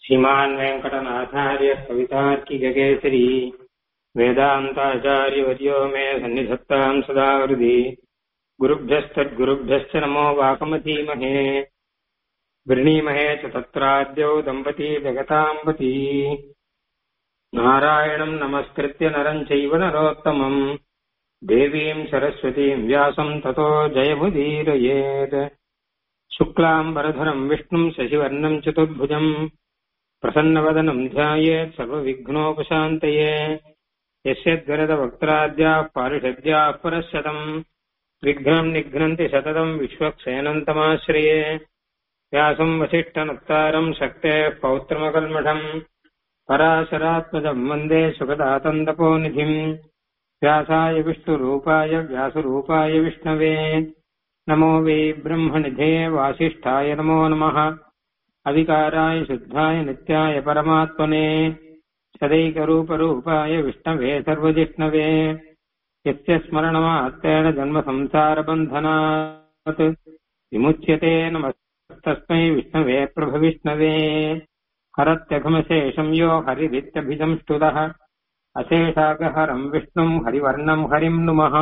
श्रीमान् वेङ्कटनाथार्य कवितार्किककेसरी वेदान्ताचार्यवर्यो मे सन्निधत्ताम् सदा हृदि गुरुभ्यस्तद्गुरुभ्यश्च नमो वाकमतीमहे वृणीमहे च तत्राद्यौ दम्पती जगताम्बती नारायणम् नमस्कृत्य नरम् चैव नरोत्तमम् देवीम् सरस्वतीम् व्यासम् ततो जयमुदीरयेत् शुक्लाम्बरधरम् विष्णुम् शशिवर्णम् चतुर्भुजम् प्रसन्नवदनम् ध्यायेत् सर्वविघ्नोपशान्तये यस्यद्गरदवक्त्राद्याः पारिषद्याः परशतम् विघ्नम् निघ्नन्ति सततम् विश्वक्सेनन्तमाश्रये व्यासम् वसिष्ठनत्तारम् शक्तेः पौत्रमकल्मषम् पराशरात्मजम् वन्दे सुखदातन्दपोनिधिम् व्यासाय विष्णुरूपाय व्यासरूपाय विष्णवे नमो वै ब्रह्मनिधे वासिष्ठाय नमो नमः अविकाराय शुद्धाय नित्याय परमात्मने सदैकरूपरूपाय विष्णवे सर्वजिष्णवे यस्य स्मरणमात्रेण जन्मसंसारबन्धनात् विमुच्यते नमस्तस्मै विष्णवे प्रभविष्णवे हरत्यघमशेषम् यो हरिरित्यभिजम् स्तुतः அசேஷாகஹரம் விஷ்ணும் ஹரிவர்ணம் ஹரிம் நுமஹா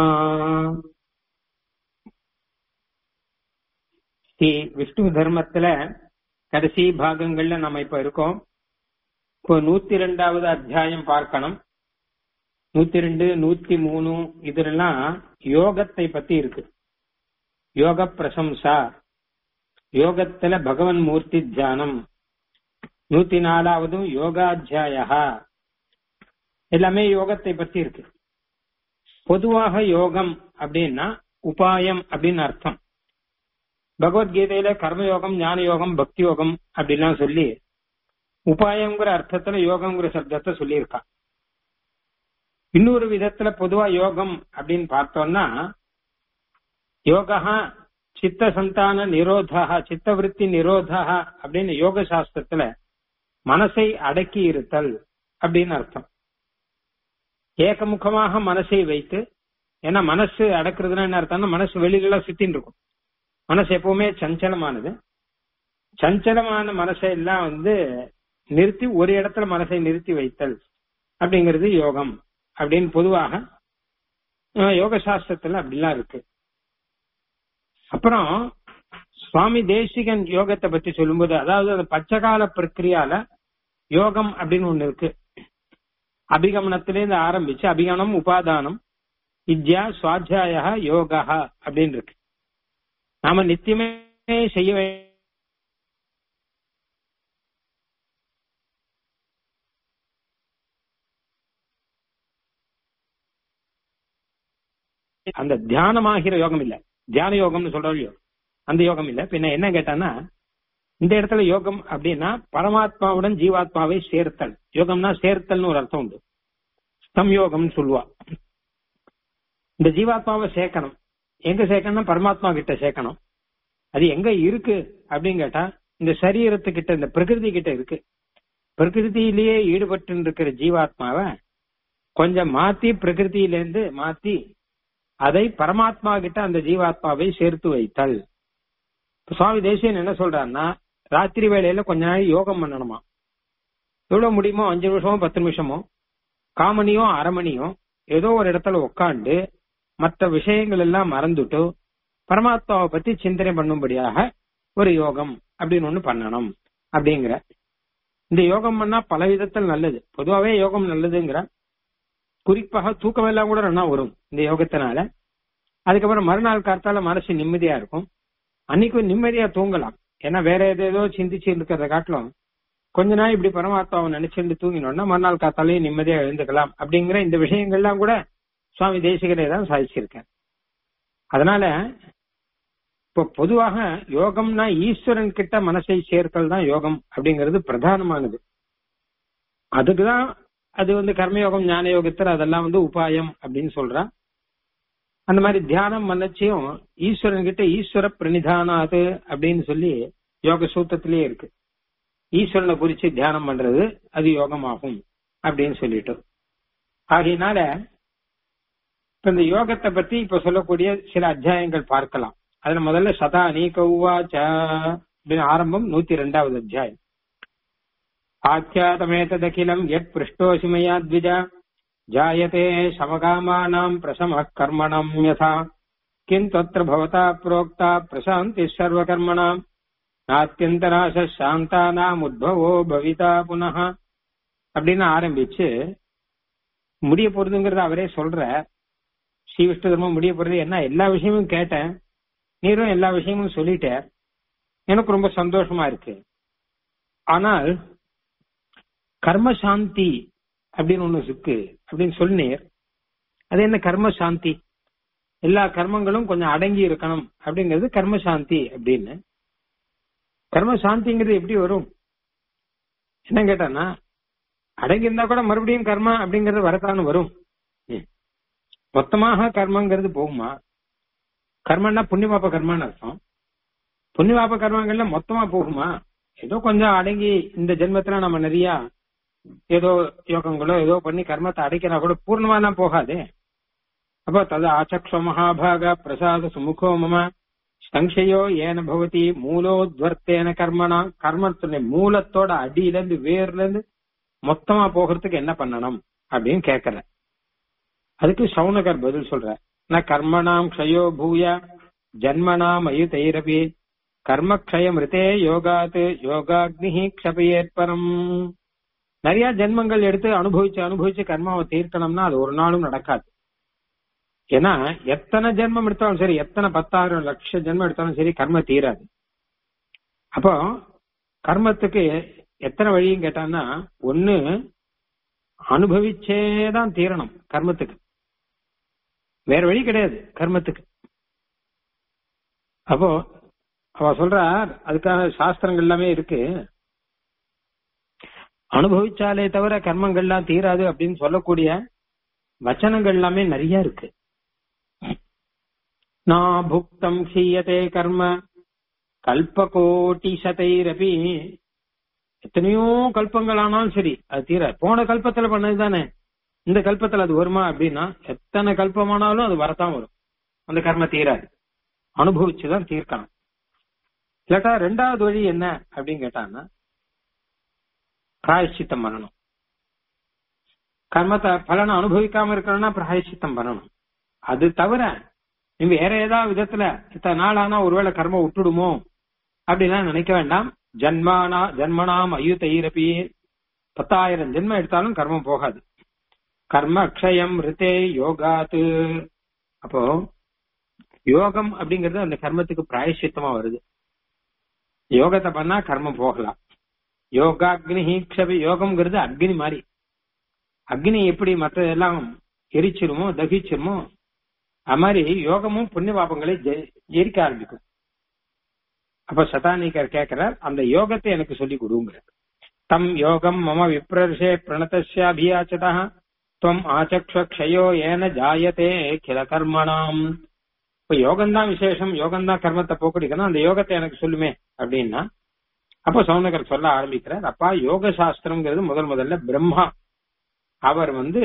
ஸ்ரீ விஷ்ணு தர்மத்துல கடைசி பாகங்கள்ல நம்ம இப்ப இருக்கோம் இப்போ நூத்தி ரெண்டாவது அத்தியாயம் பார்க்கணும் நூத்தி ரெண்டு நூத்தி மூணு இதெல்லாம் யோகத்தை பத்தி இருக்கு யோக பிரசம்சா யோகத்துல பகவன் மூர்த்தி தியானம் நூத்தி நாலாவதும் யோகாத்தியாயா எல்லாமே யோகத்தை பத்தி இருக்கு பொதுவாக யோகம் அப்படின்னா உபாயம் அப்படின்னு அர்த்தம் பகவத்கீதையில கர்மயோகம் ஞான யோகம் பக்தி யோகம் அப்படிலாம் சொல்லி உபாயங்கிற அர்த்தத்துல யோகங்கிற சப்தத்தை சொல்லியிருக்கான் இன்னொரு விதத்துல பொதுவா யோகம் அப்படின்னு பார்த்தோம்னா யோகா சித்த சந்தான நிரோதா சித்தவருத்தி நிரோதா அப்படின்னு யோக சாஸ்திரத்துல மனசை அடக்கி இருத்தல் அப்படின்னு அர்த்தம் ஏகமுகமாக மனசை வைத்து ஏன்னா மனசு அடக்குறதுன்னா என்ன அர்த்தம்னா மனசு வெளியில சுத்தின்னு இருக்கும் மனசு எப்பவுமே சஞ்சலமானது சஞ்சலமான மனசை எல்லாம் வந்து நிறுத்தி ஒரு இடத்துல மனசை நிறுத்தி வைத்தல் அப்படிங்கிறது யோகம் அப்படின்னு பொதுவாக யோக சாஸ்திரத்துல அப்படிலாம் இருக்கு அப்புறம் சுவாமி தேசிகன் யோகத்தை பத்தி சொல்லும்போது அதாவது அந்த பச்சைகால பிரக்கிரியால யோகம் அப்படின்னு ஒண்ணு இருக்கு அபிகமனத்திலேருந்து ஆரம்பிச்சு அபிகமனம் உபாதானம் வித்யா சுவாத்தியாய யோகா அப்படின்னு இருக்கு நாம நித்தியமே செய்ய அந்த தியானமாகிற யோகம் இல்ல தியான யோகம்னு சொல்றோம் அந்த யோகம் இல்ல பின்ன என்ன கேட்டான்னா இந்த இடத்துல யோகம் அப்படின்னா பரமாத்மாவுடன் ஜீவாத்மாவை சேர்த்தல் யோகம்னா சேர்த்தல்னு ஒரு அர்த்தம் உண்டு சம்யோகம்னு சொல்லுவா இந்த ஜீவாத்மாவை சேர்க்கணும் எங்க சேர்க்கணும்னா பரமாத்மா கிட்ட சேர்க்கணும் அது எங்க இருக்கு அப்படின்னு கேட்டா இந்த சரீரத்துக்கிட்ட இந்த பிரகிருதி கிட்ட இருக்கு பிரகிருதியிலேயே ஈடுபட்டு இருக்கிற ஜீவாத்மாவை கொஞ்சம் மாத்தி பிரகிருதியிலேருந்து மாத்தி அதை பரமாத்மா கிட்ட அந்த ஜீவாத்மாவை சேர்த்து வைத்தல் சுவாமி தேசியன் என்ன சொல்றாருன்னா ராத்திரி வேலையில கொஞ்ச நாள் யோகம் பண்ணணுமா எவ்வளவு முடியுமோ அஞ்சு நிமிஷமோ பத்து நிமிஷமோ காமணியோ அரை மணியோ ஏதோ ஒரு இடத்துல உட்காந்து மற்ற விஷயங்கள் எல்லாம் மறந்துட்டு பரமாத்மாவை பத்தி சிந்தனை பண்ணும்படியாக ஒரு யோகம் அப்படின்னு ஒண்ணு பண்ணணும் அப்படிங்கிற இந்த யோகம் பண்ணா பல விதத்தில் நல்லது பொதுவாவே யோகம் நல்லதுங்கிற குறிப்பாக தூக்கம் எல்லாம் கூட நல்லா வரும் இந்த யோகத்தினால அதுக்கப்புறம் மறுநாள் காலத்தால மனசு நிம்மதியா இருக்கும் அன்னைக்கு நிம்மதியா தூங்கலாம் ஏன்னா வேற ஏதேதோ சிந்திச்சு இருக்கிறத காட்டிலும் கொஞ்ச நாள் இப்படி பரமாத்மாவை நினைச்சுட்டு தூங்கினோம்னா மறுநாள் காத்தாலே நிம்மதியா எழுந்துக்கலாம் அப்படிங்கிற இந்த விஷயங்கள்லாம் கூட சுவாமி தேசிகரே தான் சாதிச்சிருக்கேன் அதனால இப்போ பொதுவாக யோகம்னா ஈஸ்வரன் கிட்ட மனசை சேர்க்கல் தான் யோகம் அப்படிங்கிறது பிரதானமானது அதுக்குதான் அது வந்து கர்மயோகம் ஞான யோகத்தில் அதெல்லாம் வந்து உபாயம் அப்படின்னு சொல்றா அந்த மாதிரி தியானம் பண்ணச்சியும் ஈஸ்வரன் கிட்ட ஈஸ்வர பிரணிதானாது அப்படின்னு சொல்லி யோக சூத்திரத்திலேயே இருக்கு ஈஸ்வரனை குறிச்சு தியானம் பண்றது அது யோகமாகும் அப்படின்னு சொல்லிட்டு ஆகையினால இப்ப இந்த யோகத்தை பத்தி இப்ப சொல்லக்கூடிய சில அத்தியாயங்கள் பார்க்கலாம் அதுல முதல்ல சதா அநீக உவாச்ச அப்படின்னு ஆரம்பம் நூத்தி ரெண்டாவது அத்தியாயம் ஆக்கியாதமேததகிலம் யத் பிருஷ்டோசி மயா த்விஜ ஜாயதே சமகாமானாம் பிரசம கர்மணம் யதா கிம் தத்ர பவதா புரோக்தா பிரசாந்தி சர்வகர்மணாம் நாத்தியந்தராச சாந்தானாம் உத்பவோ பவிதா புனः அப்படின்னு ஆரம்பிச்சு முடிய போறதுங்கிறத அவரே சொல்ற ஸ்ரீ விஷ்ணு தர்மம் முடிய போறது என்ன எல்லா விஷயமும் கேட்டேன் நீரும் எல்லா விஷயமும் சொல்லிட்ட எனக்கு ரொம்ப சந்தோஷமா இருக்கு ஆனால் கர்ம சாந்தி அப்படின்னு ஒண்ணு இருக்கு அப்படின்னு சொன்னீர் அது என்ன கர்ம சாந்தி எல்லா கர்மங்களும் கொஞ்சம் அடங்கி இருக்கணும் அப்படிங்கிறது கர்ம சாந்தி அப்படின்னு கர்ம சாந்திங்கிறது எப்படி வரும் என்ன கேட்டானா அடங்கி இருந்தா கூட மறுபடியும் கர்மா அப்படிங்கறது வரத்தான்னு வரும் ம். மொத்தமாக கர்மங்கிறது போகுமா கர்மன்னா புண்ணியபாப கர்மான்னு அர்த்தம் புண்ணியபாப கர்மங்கள்ல மொத்தமா போகுமா ஏதோ கொஞ்சம் அடங்கி இந்த ஜென்மத்துல நம்ம நிறைய ஏதோ யோகங்களோ ஏதோ பண்ணி கர்மத்தை அடைக்கிறா கூட பூர்ணமா தான் போகாதே அப்ப தது ஆச்சக்ஷ மகாபாக பிரசாத சுமுகோ மம சங்ஷயோ ஏன பவதி மூலோத்வர்த்தேன கர்மனா கர்மத்துடைய மூலத்தோட அடியில இருந்து வேர்ல இருந்து மொத்தமா போகிறதுக்கு என்ன பண்ணணும் அப்படின்னு கேட்கல அதுக்கு சவுனகர் பதில் சொல்ற ந கர்மணாம் க்ஷயோ பூய ஜன்மனாம் அயுதைரபி கர்மக்ஷய மிருதே யோகாத் யோகாக்னி க்ஷபயேற்பரம் நிறைய ஜென்மங்கள் எடுத்து அனுபவிச்சு அனுபவிச்சு கர்மாவை தீர்க்கணும்னா அது ஒரு நாளும் நடக்காது ஏன்னா எத்தனை ஜென்மம் எடுத்தாலும் சரி எத்தனை பத்தாயிரம் லட்சம் ஜென்மம் எடுத்தாலும் சரி கர்ம தீராது அப்போ கர்மத்துக்கு எத்தனை வழியும் கேட்டான்னா ஒண்ணு அனுபவிச்சேதான் தீரணும் கர்மத்துக்கு வேற வழி கிடையாது கர்மத்துக்கு அப்போ அவ சொல்றார் அதுக்காக சாஸ்திரங்கள் எல்லாமே இருக்கு அனுபவிச்சாலே தவிர கர்மங்கள்லாம் தீராது அப்படின்னு சொல்லக்கூடிய வச்சனங்கள் எல்லாமே நிறைய இருக்கு நான் புக்தம் ஹீயதே கர்ம கல்பகோட்டி சதைரபி எத்தனையோ கல்பங்கள் ஆனாலும் சரி அது தீர போன கல்பத்துல பண்ணது தானே இந்த கல்பத்துல அது வருமா அப்படின்னா எத்தனை கல்பமானாலும் அது வரத்தான் வரும் அந்த கர்ம தீராது அனுபவிச்சுதான் தீர்க்கணும் இல்லாட்டா ரெண்டாவது வழி என்ன அப்படின்னு கேட்டான்னா பிராயச்சித்தம் பண்ணணும் கர்மத்தை பலனை அனுபவிக்காம இருக்கணும்னா பிராயச்சித்தம் பண்ணணும் அது தவிர நீ வேற ஏதாவது விதத்துல இத்தனை நாள் ஆனா ஒருவேளை கர்மம் விட்டுடுமோ அப்படிலாம் நினைக்க வேண்டாம் ஜன்மானா ஜன்மனாம் அயுதைரபி பத்தாயிரம் ஜென்மம் எடுத்தாலும் கர்மம் போகாது கர்ம அக்ஷயம் ரித்தே யோகாத்து அப்போ யோகம் அப்படிங்கிறது அந்த கர்மத்துக்கு பிராயசித்தமா வருது யோகத்தை பண்ணா கர்மம் போகலாம் யோகாக்னி க்ஷபி யோகம்ங்கிறது அக்னி மாதிரி அக்னி எப்படி மற்ற எல்லாம் எரிச்சிருமோ தகிச்சிருமோ அது மாதிரி யோகமும் புண்ணிய பாபங்களை ஜெ- எரிக்க ஆரம்பிக்கும் அப்ப சதானிகர் கேட்கிறார் அந்த யோகத்தை எனக்கு சொல்லி கொடுங்கிற தம் யோகம் மம விப்ரர்ஷே பிரணதஸ்யாபியாச்சதா துவம் ஆச்சக்ஷ க்ஷயோ ஏன ஜாயதே கில கர்மணாம் இப்ப யோகம்தான் விசேஷம் யோகம்தான் கர்மத்தை போக்கடிக்கணும் அந்த யோகத்தை எனக்கு சொல்லுமே அப்படின்னா அப்போ சௌனகர் சொல்ல ஆரம்பிக்கிறார் அப்பா யோக சாஸ்திரம்ங்கிறது முதல் முதல்ல பிரம்மா அவர் வந்து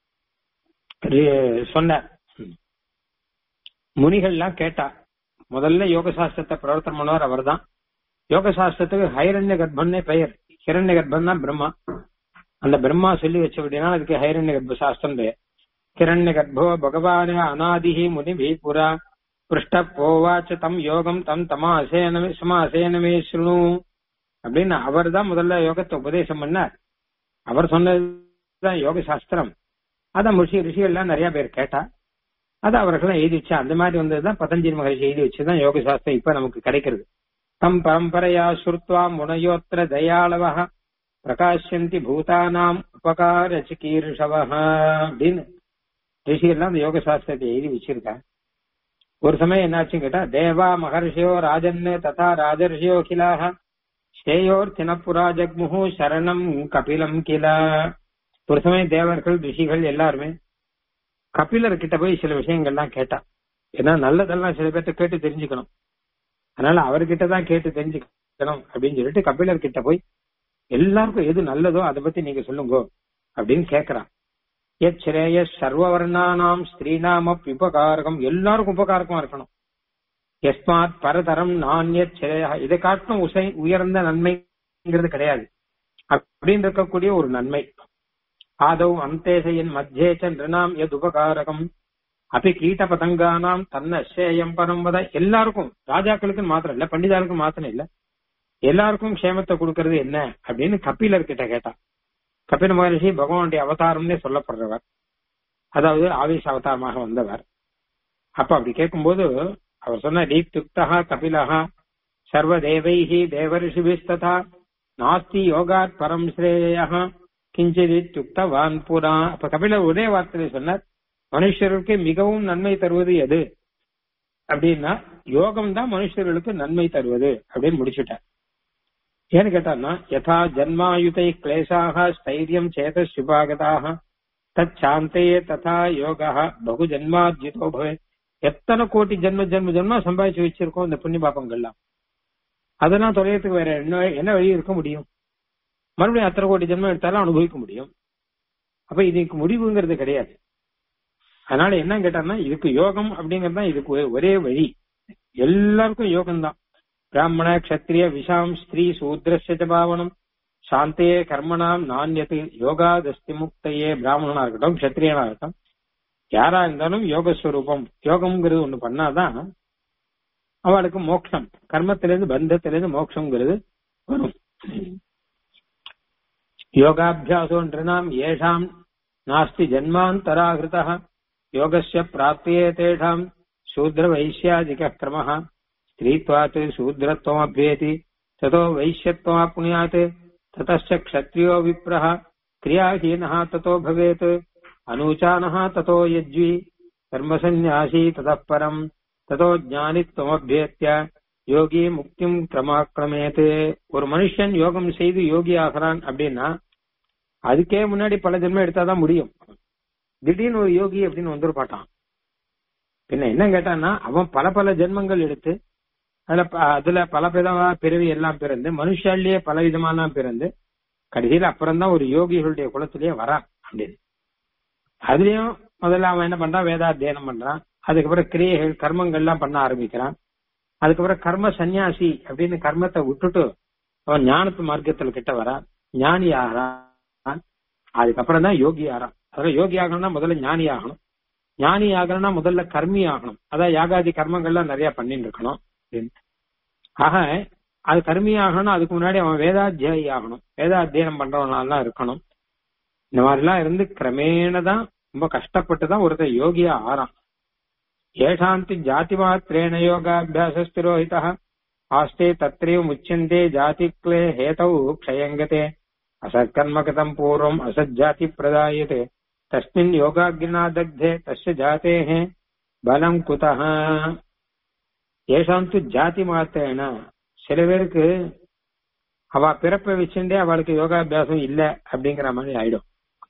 ரி- சொன்னார் முனிகள்லாம் கேட்டா முதல்ல யோக சாஸ்திரத்தை பிரவர்த்தனம் பண்ணவர் அவர்தான் யோக சாஸ்திரத்துக்கு ஹைரண்ய கர்ப்பன்னே பெயர் ஹிரண்ய கர்ப்பன் தான் பிரம்மா அந்த பிரம்மா சொல்லி வச்சபடினா அதுக்கு ஹைரண்ய கர்ப்ப சாஸ்திரம் பெயர் ஹிரண்ய கர்ப்போ பகவான அநாதிஹி முனிபி புரா பிருஷ்ட போவாச்ச தம் யோகம் தம் தமா அசேனமே சமா அசேனமே சுணு அப்படின்னு அவர் தான் முதல்ல யோகத்தை உபதேசம் பண்ணார் அவர் சொன்னதுதான் யோக சாஸ்திரம் அதான் ரிஷி ரிஷிகள் எல்லாம் நிறைய பேர் கேட்டா அது அவர்கள் எழுதி வச்சா அந்த மாதிரி வந்ததுதான் பதஞ்சலி மகர்ஷி எழுதி வச்சுதான் யோக சாஸ்திரம் இப்ப நமக்கு கிடைக்கிறது தம் பரம்பரையா சுருத்வா முனையோத்திர தயாளவ பிரகாஷந்தி பூதானாம் உபகார சிகீர்ஷவ அப்படின்னு ரிஷிகள்லாம் அந்த யோக சாஸ்திரத்தை எழுதி வச்சிருக்காங்க ஒரு சமயம் என்னாச்சுன்னு கேட்டா தேவா மகர்ஷியோ ராஜன்னு ததா ராஜர்ஷியோ கிலாக ஸ்ரேயோர் தினப்புரா ஜக்முகு சரணம் கபிலம் கிலா ஒரு சமயம் தேவர்கள் ரிஷிகள் எல்லாருமே கபிலர் கிட்ட போய் சில விஷயங்கள்லாம் கேட்டா ஏன்னா நல்லதெல்லாம் சில பேர்ட்ட கேட்டு தெரிஞ்சுக்கணும் அதனால அவர்கிட்ட தான் கேட்டு தெரிஞ்சுக்கணும் அப்படின்னு சொல்லிட்டு கபிலர் கிட்ட போய் எல்லாருக்கும் எது நல்லதோ அதை பத்தி நீங்க சொல்லுங்க அப்படின்னு கேக்குறான் எத் ஸ்ரேய சர்வவர்ணானாம் ஸ்ரீநாம உபகாரகம் எல்லாருக்கும் உபகாரகமா இருக்கணும் எஸ்மாத் பரதரம் நான்யத் ஸ்ரேய இதை காட்டும் உசை உயர்ந்த நன்மைங்கிறது கிடையாது அப்படின்னு இருக்கக்கூடிய ஒரு நன்மை ஆதவ் அந்தேசையின் மத்தியேச்ச நிருணாம் எது உபகாரகம் அப்படி கீட்ட பதங்கானாம் தன்ன சேயம் பரம்பத எல்லாருக்கும் ராஜாக்களுக்கு மாத்திரம் இல்ல பண்டிதாருக்கு மாத்திரம் இல்ல எல்லாருக்கும் க்ஷேமத்தை கொடுக்கறது என்ன அப்படின்னு கபிலர் கிட்ட கேட்டான் கபில மகரிஷி பகவானுடைய அவதாரம்னே சொல்லப்படுறவர் அதாவது ஆவேச அவதாரமாக வந்தவர் அப்ப அப்படி கேட்கும்போது அவர் சொன்ன தீப்துக்தா கபிலஹா சர்வ தேவைஹி தேவரிஷிபிஸ்ததா நாஸ்தி யோகாத் பரம் ஸ்ரேயா கிஞ்சித் துக்தவான் புரா அப்ப கபிலர் ஒரே வார்த்தையில சொன்னார் மனுஷருக்கு மிகவும் நன்மை தருவது எது அப்படின்னா யோகம் தான் மனுஷர்களுக்கு நன்மை தருவது அப்படின்னு முடிச்சுட்டார் ஏன்னு கேட்டான்னா யதா ஜன்மாயுதை கிளேசாக ஸ்தைரியம் சேத சுபாகதாக தச்சாந்தே ததா யோகா பகு ஜன்மார்ஜிதோ பவே எத்தனை கோடி ஜென்ம ஜென்ம ஜென்மா சம்பாதிச்சு வச்சிருக்கோம் இந்த புண்ணிய பாப்பங்கள்லாம் அதெல்லாம் தொலையத்துக்கு வேற என்ன என்ன வழி இருக்க முடியும் மறுபடியும் அத்தனை கோடி ஜென்மம் எடுத்தாலும் அனுபவிக்க முடியும் அப்ப இதுக்கு முடிவுங்கிறது கிடையாது அதனால என்ன கேட்டான்னா இதுக்கு யோகம் அப்படிங்கிறது தான் இதுக்கு ஒரே- ஒரே வழி எல்லாருக்கும் யோகம் தான் பிராமண கஷத்திரிய விஷாம் ஸ்திரீ சூத்ரஸ்ய பாவனம் சாந்தே கர்மணாம் நானியத்து யோகாதஸ்தி முக்தையே பிராமணனா இருக்கட்டும் கஷத்திரியனா இருக்கட்டும் யாரா இருந்தாலும் யோகஸ்வரூபம் யோகம்ங்கிறது ஒண்ணு பண்ணாதான் அவளுக்கு மோட்சம் கர்மத்திலிருந்து பந்தத்திலிருந்து மோட்சம்ங்கிறது வரும் யோகாபியாசோ நிருணாம் ஏஷாம் நாஸ்தி ஜன்மாந்தராகிருதா யோகஸ்ய பிராப்தியே தேஷாம் சூத்ர வைசியாதிக கிரமः ஸ்திரீத்வாத் சூத்ரத்வமभ्येति ततो वैश्यत्वमाप्नुयात् ततश्च क्षत्रियो विप्रः क्रियाहीनः ततो भवेत् अनूचानः ततो यज्वी कर्मसन्न्यासी ततः परम् ततो ஞானித்வமभ्येत्य யோகி முக்திம் கிரமாக்கிரமேத்து ஒரு மனுஷன் யோகம் செய்து யோகி ஆகிறான் அப்படின்னா அதுக்கே முன்னாடி பல ஜென்மம் எடுத்தாதான் முடியும் திடீர்னு ஒரு யோகி அப்படின்னு வந்துட மாட்டான் பின்ன என்ன கேட்டான்னா அவன் பல பல ஜென்மங்கள் எடுத்து அதுல ப- அதுல பல விதமா பிறவி எல்லாம் பிறந்து மனுஷாலேயே பல விதமான பிறந்து கடைசியில அப்புறம்தான் ஒரு யோகிகளுடைய குலத்திலேயே வரான் அப்படின்னு அதுலயும் முதல்ல அவன் என்ன பண்றான் வேதாத்தியனம் பண்றான் அதுக்கப்புறம் கிரியைகள் கர்மங்கள்லாம் பண்ண ஆரம்பிக்கிறான் அதுக்கப்புறம் கர்ம சந்நியாசி அப்படின்னு கர்மத்தை விட்டுட்டு அவன் ஞானத்து மார்க்கத்துல கிட்ட வரான் ஞானி ஆகிறான் அதுக்கப்புறம் தான் யோகி ஆகிறான் அதாவது யோகி ஆகணும்னா முதல்ல ஞானி ஆகணும் ஞானி ஆகணும்னா முதல்ல கர்மி ஆகணும் அதான் யாகாதி கர்மங்கள்லாம் நிறைய பண்ணிட்டு இருக்கணும் அப்படின்னு. ஆக அது கர்மி ஆகணும் அதுக்கு முன்னாடி அவன் வேதாத்தியாயி ஆகணும் வேதாத்தியனம் பண்றவனாலாம் இருக்கணும் இந்த மாதிரி எல்லாம் இருந்து கிரமேண தான் ரொம்ப கஷ்டப்பட்டு தான் ஒருத்தர் யோகியா ஆறான் ஏஷாந்தி ஜாதி மாத்திரேண யோகாபியாசஸ்திரோஹிதா ஆஸ்தே தத்ரைவ முச்சியந்தே ஜாதிக்லே ஹேதௌ க்ஷயங்கதே அசத்கர்மகதம் பூர்வம் அசஜாதி பிரதாயதே தஸ்மின் யோகாக்னா தக்தே தஸ்ய ஜாதேஹ பலம் குதः ஏஷாந்து ஜாதி மாத்திரேன சில பேருக்கு அவ பிறப்பை வச்சுட்டே அவளுக்கு யோகாபியாசம் இல்ல அப்படிங்கிற மாதிரி ஆயிடும்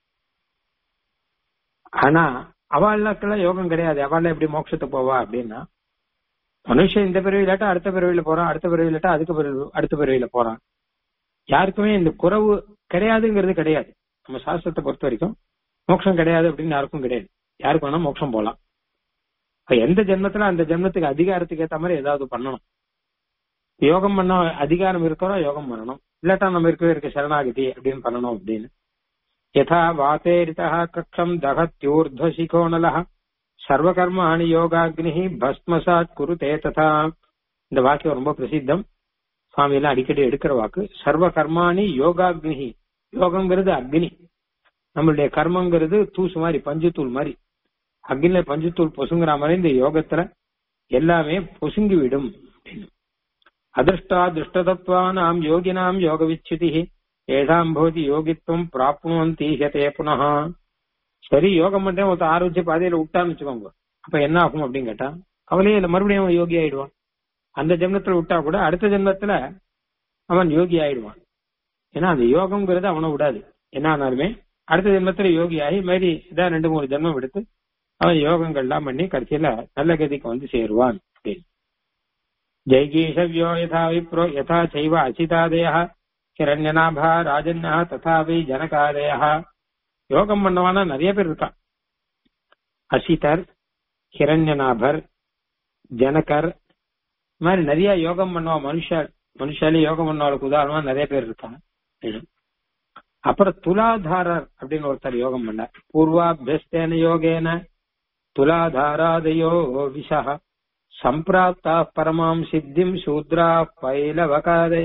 ஆனா அவளுக்கெல்லாம் யோகம் கிடையாது அவள் எப்படி மோட்சத்துக்கு போவா அப்படின்னா மனுஷன் இந்த பிறவியிலாட்டா அடுத்த பிறவியில போறான் அடுத்த பிறவியிலாட்டா அதுக்கு பிறவி அடுத்த பிறவியில போறான் யாருக்குமே இந்த குறவு கிடையாதுங்கிறது கிடையாது நம்ம சாஸ்திரத்தை பொறுத்த வரைக்கும் மோட்சம் கிடையாது அப்படின்னு யாருக்கும் கிடையாது யாருக்கு வேணா மோட்சம் போலாம் இப்ப எந்த ஜென்மத்துல அந்த ஜென்மத்துக்கு அதிகாரத்துக்கு ஏத்த மாதிரி ஏதாவது பண்ணணும் யோகம் பண்ண அதிகாரம் இருக்கிறோம் யோகம் பண்ணணும் இல்லாட்டா நம்ம இருக்கவே இருக்க சரணாகதி அப்படின்னு பண்ணணும் அப்படின்னு யதா வாத்தேரிதா கக்ஷம் தகத்யூர்ಧ್ವசிகோணலः சர்வகர்மாணி யோகாக்னி பஸ்மசாத் குருதே ததா இந்த வாக்கியம் ரொம்ப பிரசித்தம் சுவாமி எல்லாம் அடிக்கடி எடுக்கிற வாக்கு சர்வ கர்மாணி யோகாக்னி யோகங்கிறது அக்னி நம்மளுடைய கர்மங்கிறது தூசு மாதிரி பஞ்சுத்தூள் மாதிரி அக்னில பஞ்சுத்தூள் பொசுங்கிற மாதிரி இந்த யோகத்துல எல்லாமே பொசுங்கி விடும் அப்படின்னு. அதிர்ஷ்டா திருஷ்டதத்வானாம் யோகினாம் யோக விச்சுதி ஏழாம் போதி யோகித்துவம் பிராப்னுவந்தி ஹியதே புனः சரி யோகம் பண்றேன் ஒருத்தர் ஆரோக்கிய பாதையில விட்டான்னு வச்சுக்கோங்க அப்ப என்ன ஆகும் அப்படின்னு கேட்டா கவலையே இல்லை மறுபடியும் அவன் யோகி ஆயிடுவான் அந்த ஜென்மத்துல விட்டா கூட அடுத்த ஜென்மத்துல அவன் யோகி ஆயிடுவான் ஏன்னா அந்த யோகம்ங்கிறது அவனை விடாது என்ன ஆனாலுமே அடுத்த ஜென்மத்துல யோகி ஆகி மாதிரி இதான் ரெண்டு மூணு ஜென்மம் எடுத்து அவன் யோகங்கள்லாம் பண்ணி கடைசியில நல்ல கதிக்கு வந்து சேருவான் அப்படின்னு ஜெய்கீஷவ்யோ யதா விப்ரோ யதா சைவ அசிதாதய ஹிரண்யநாபா ராஜன்யா ததா வை ஜனகாதய யோகம் பண்ணவானா நிறைய பேர் இருக்கா அசிதர் ஹிரண்யநாபர் ஜனகர் இந்த மாதிரி நிறைய யோகம் பண்ணுவா மனுஷா மனுஷாலே யோகம் பண்ணவாளுக்கு உதாரணமா நிறைய பேர் இருக்காங்க அப்புறம் துலாதாரர் அப்படின்னு ஒருத்தர் யோகம் பண்ணார் பூர்வாபியஸ்தேன யோகேன துலாதாராதயோ விஷா சம்பிராப்தா பரமாம் சித்திம் சூத்ரா பைலவகாதய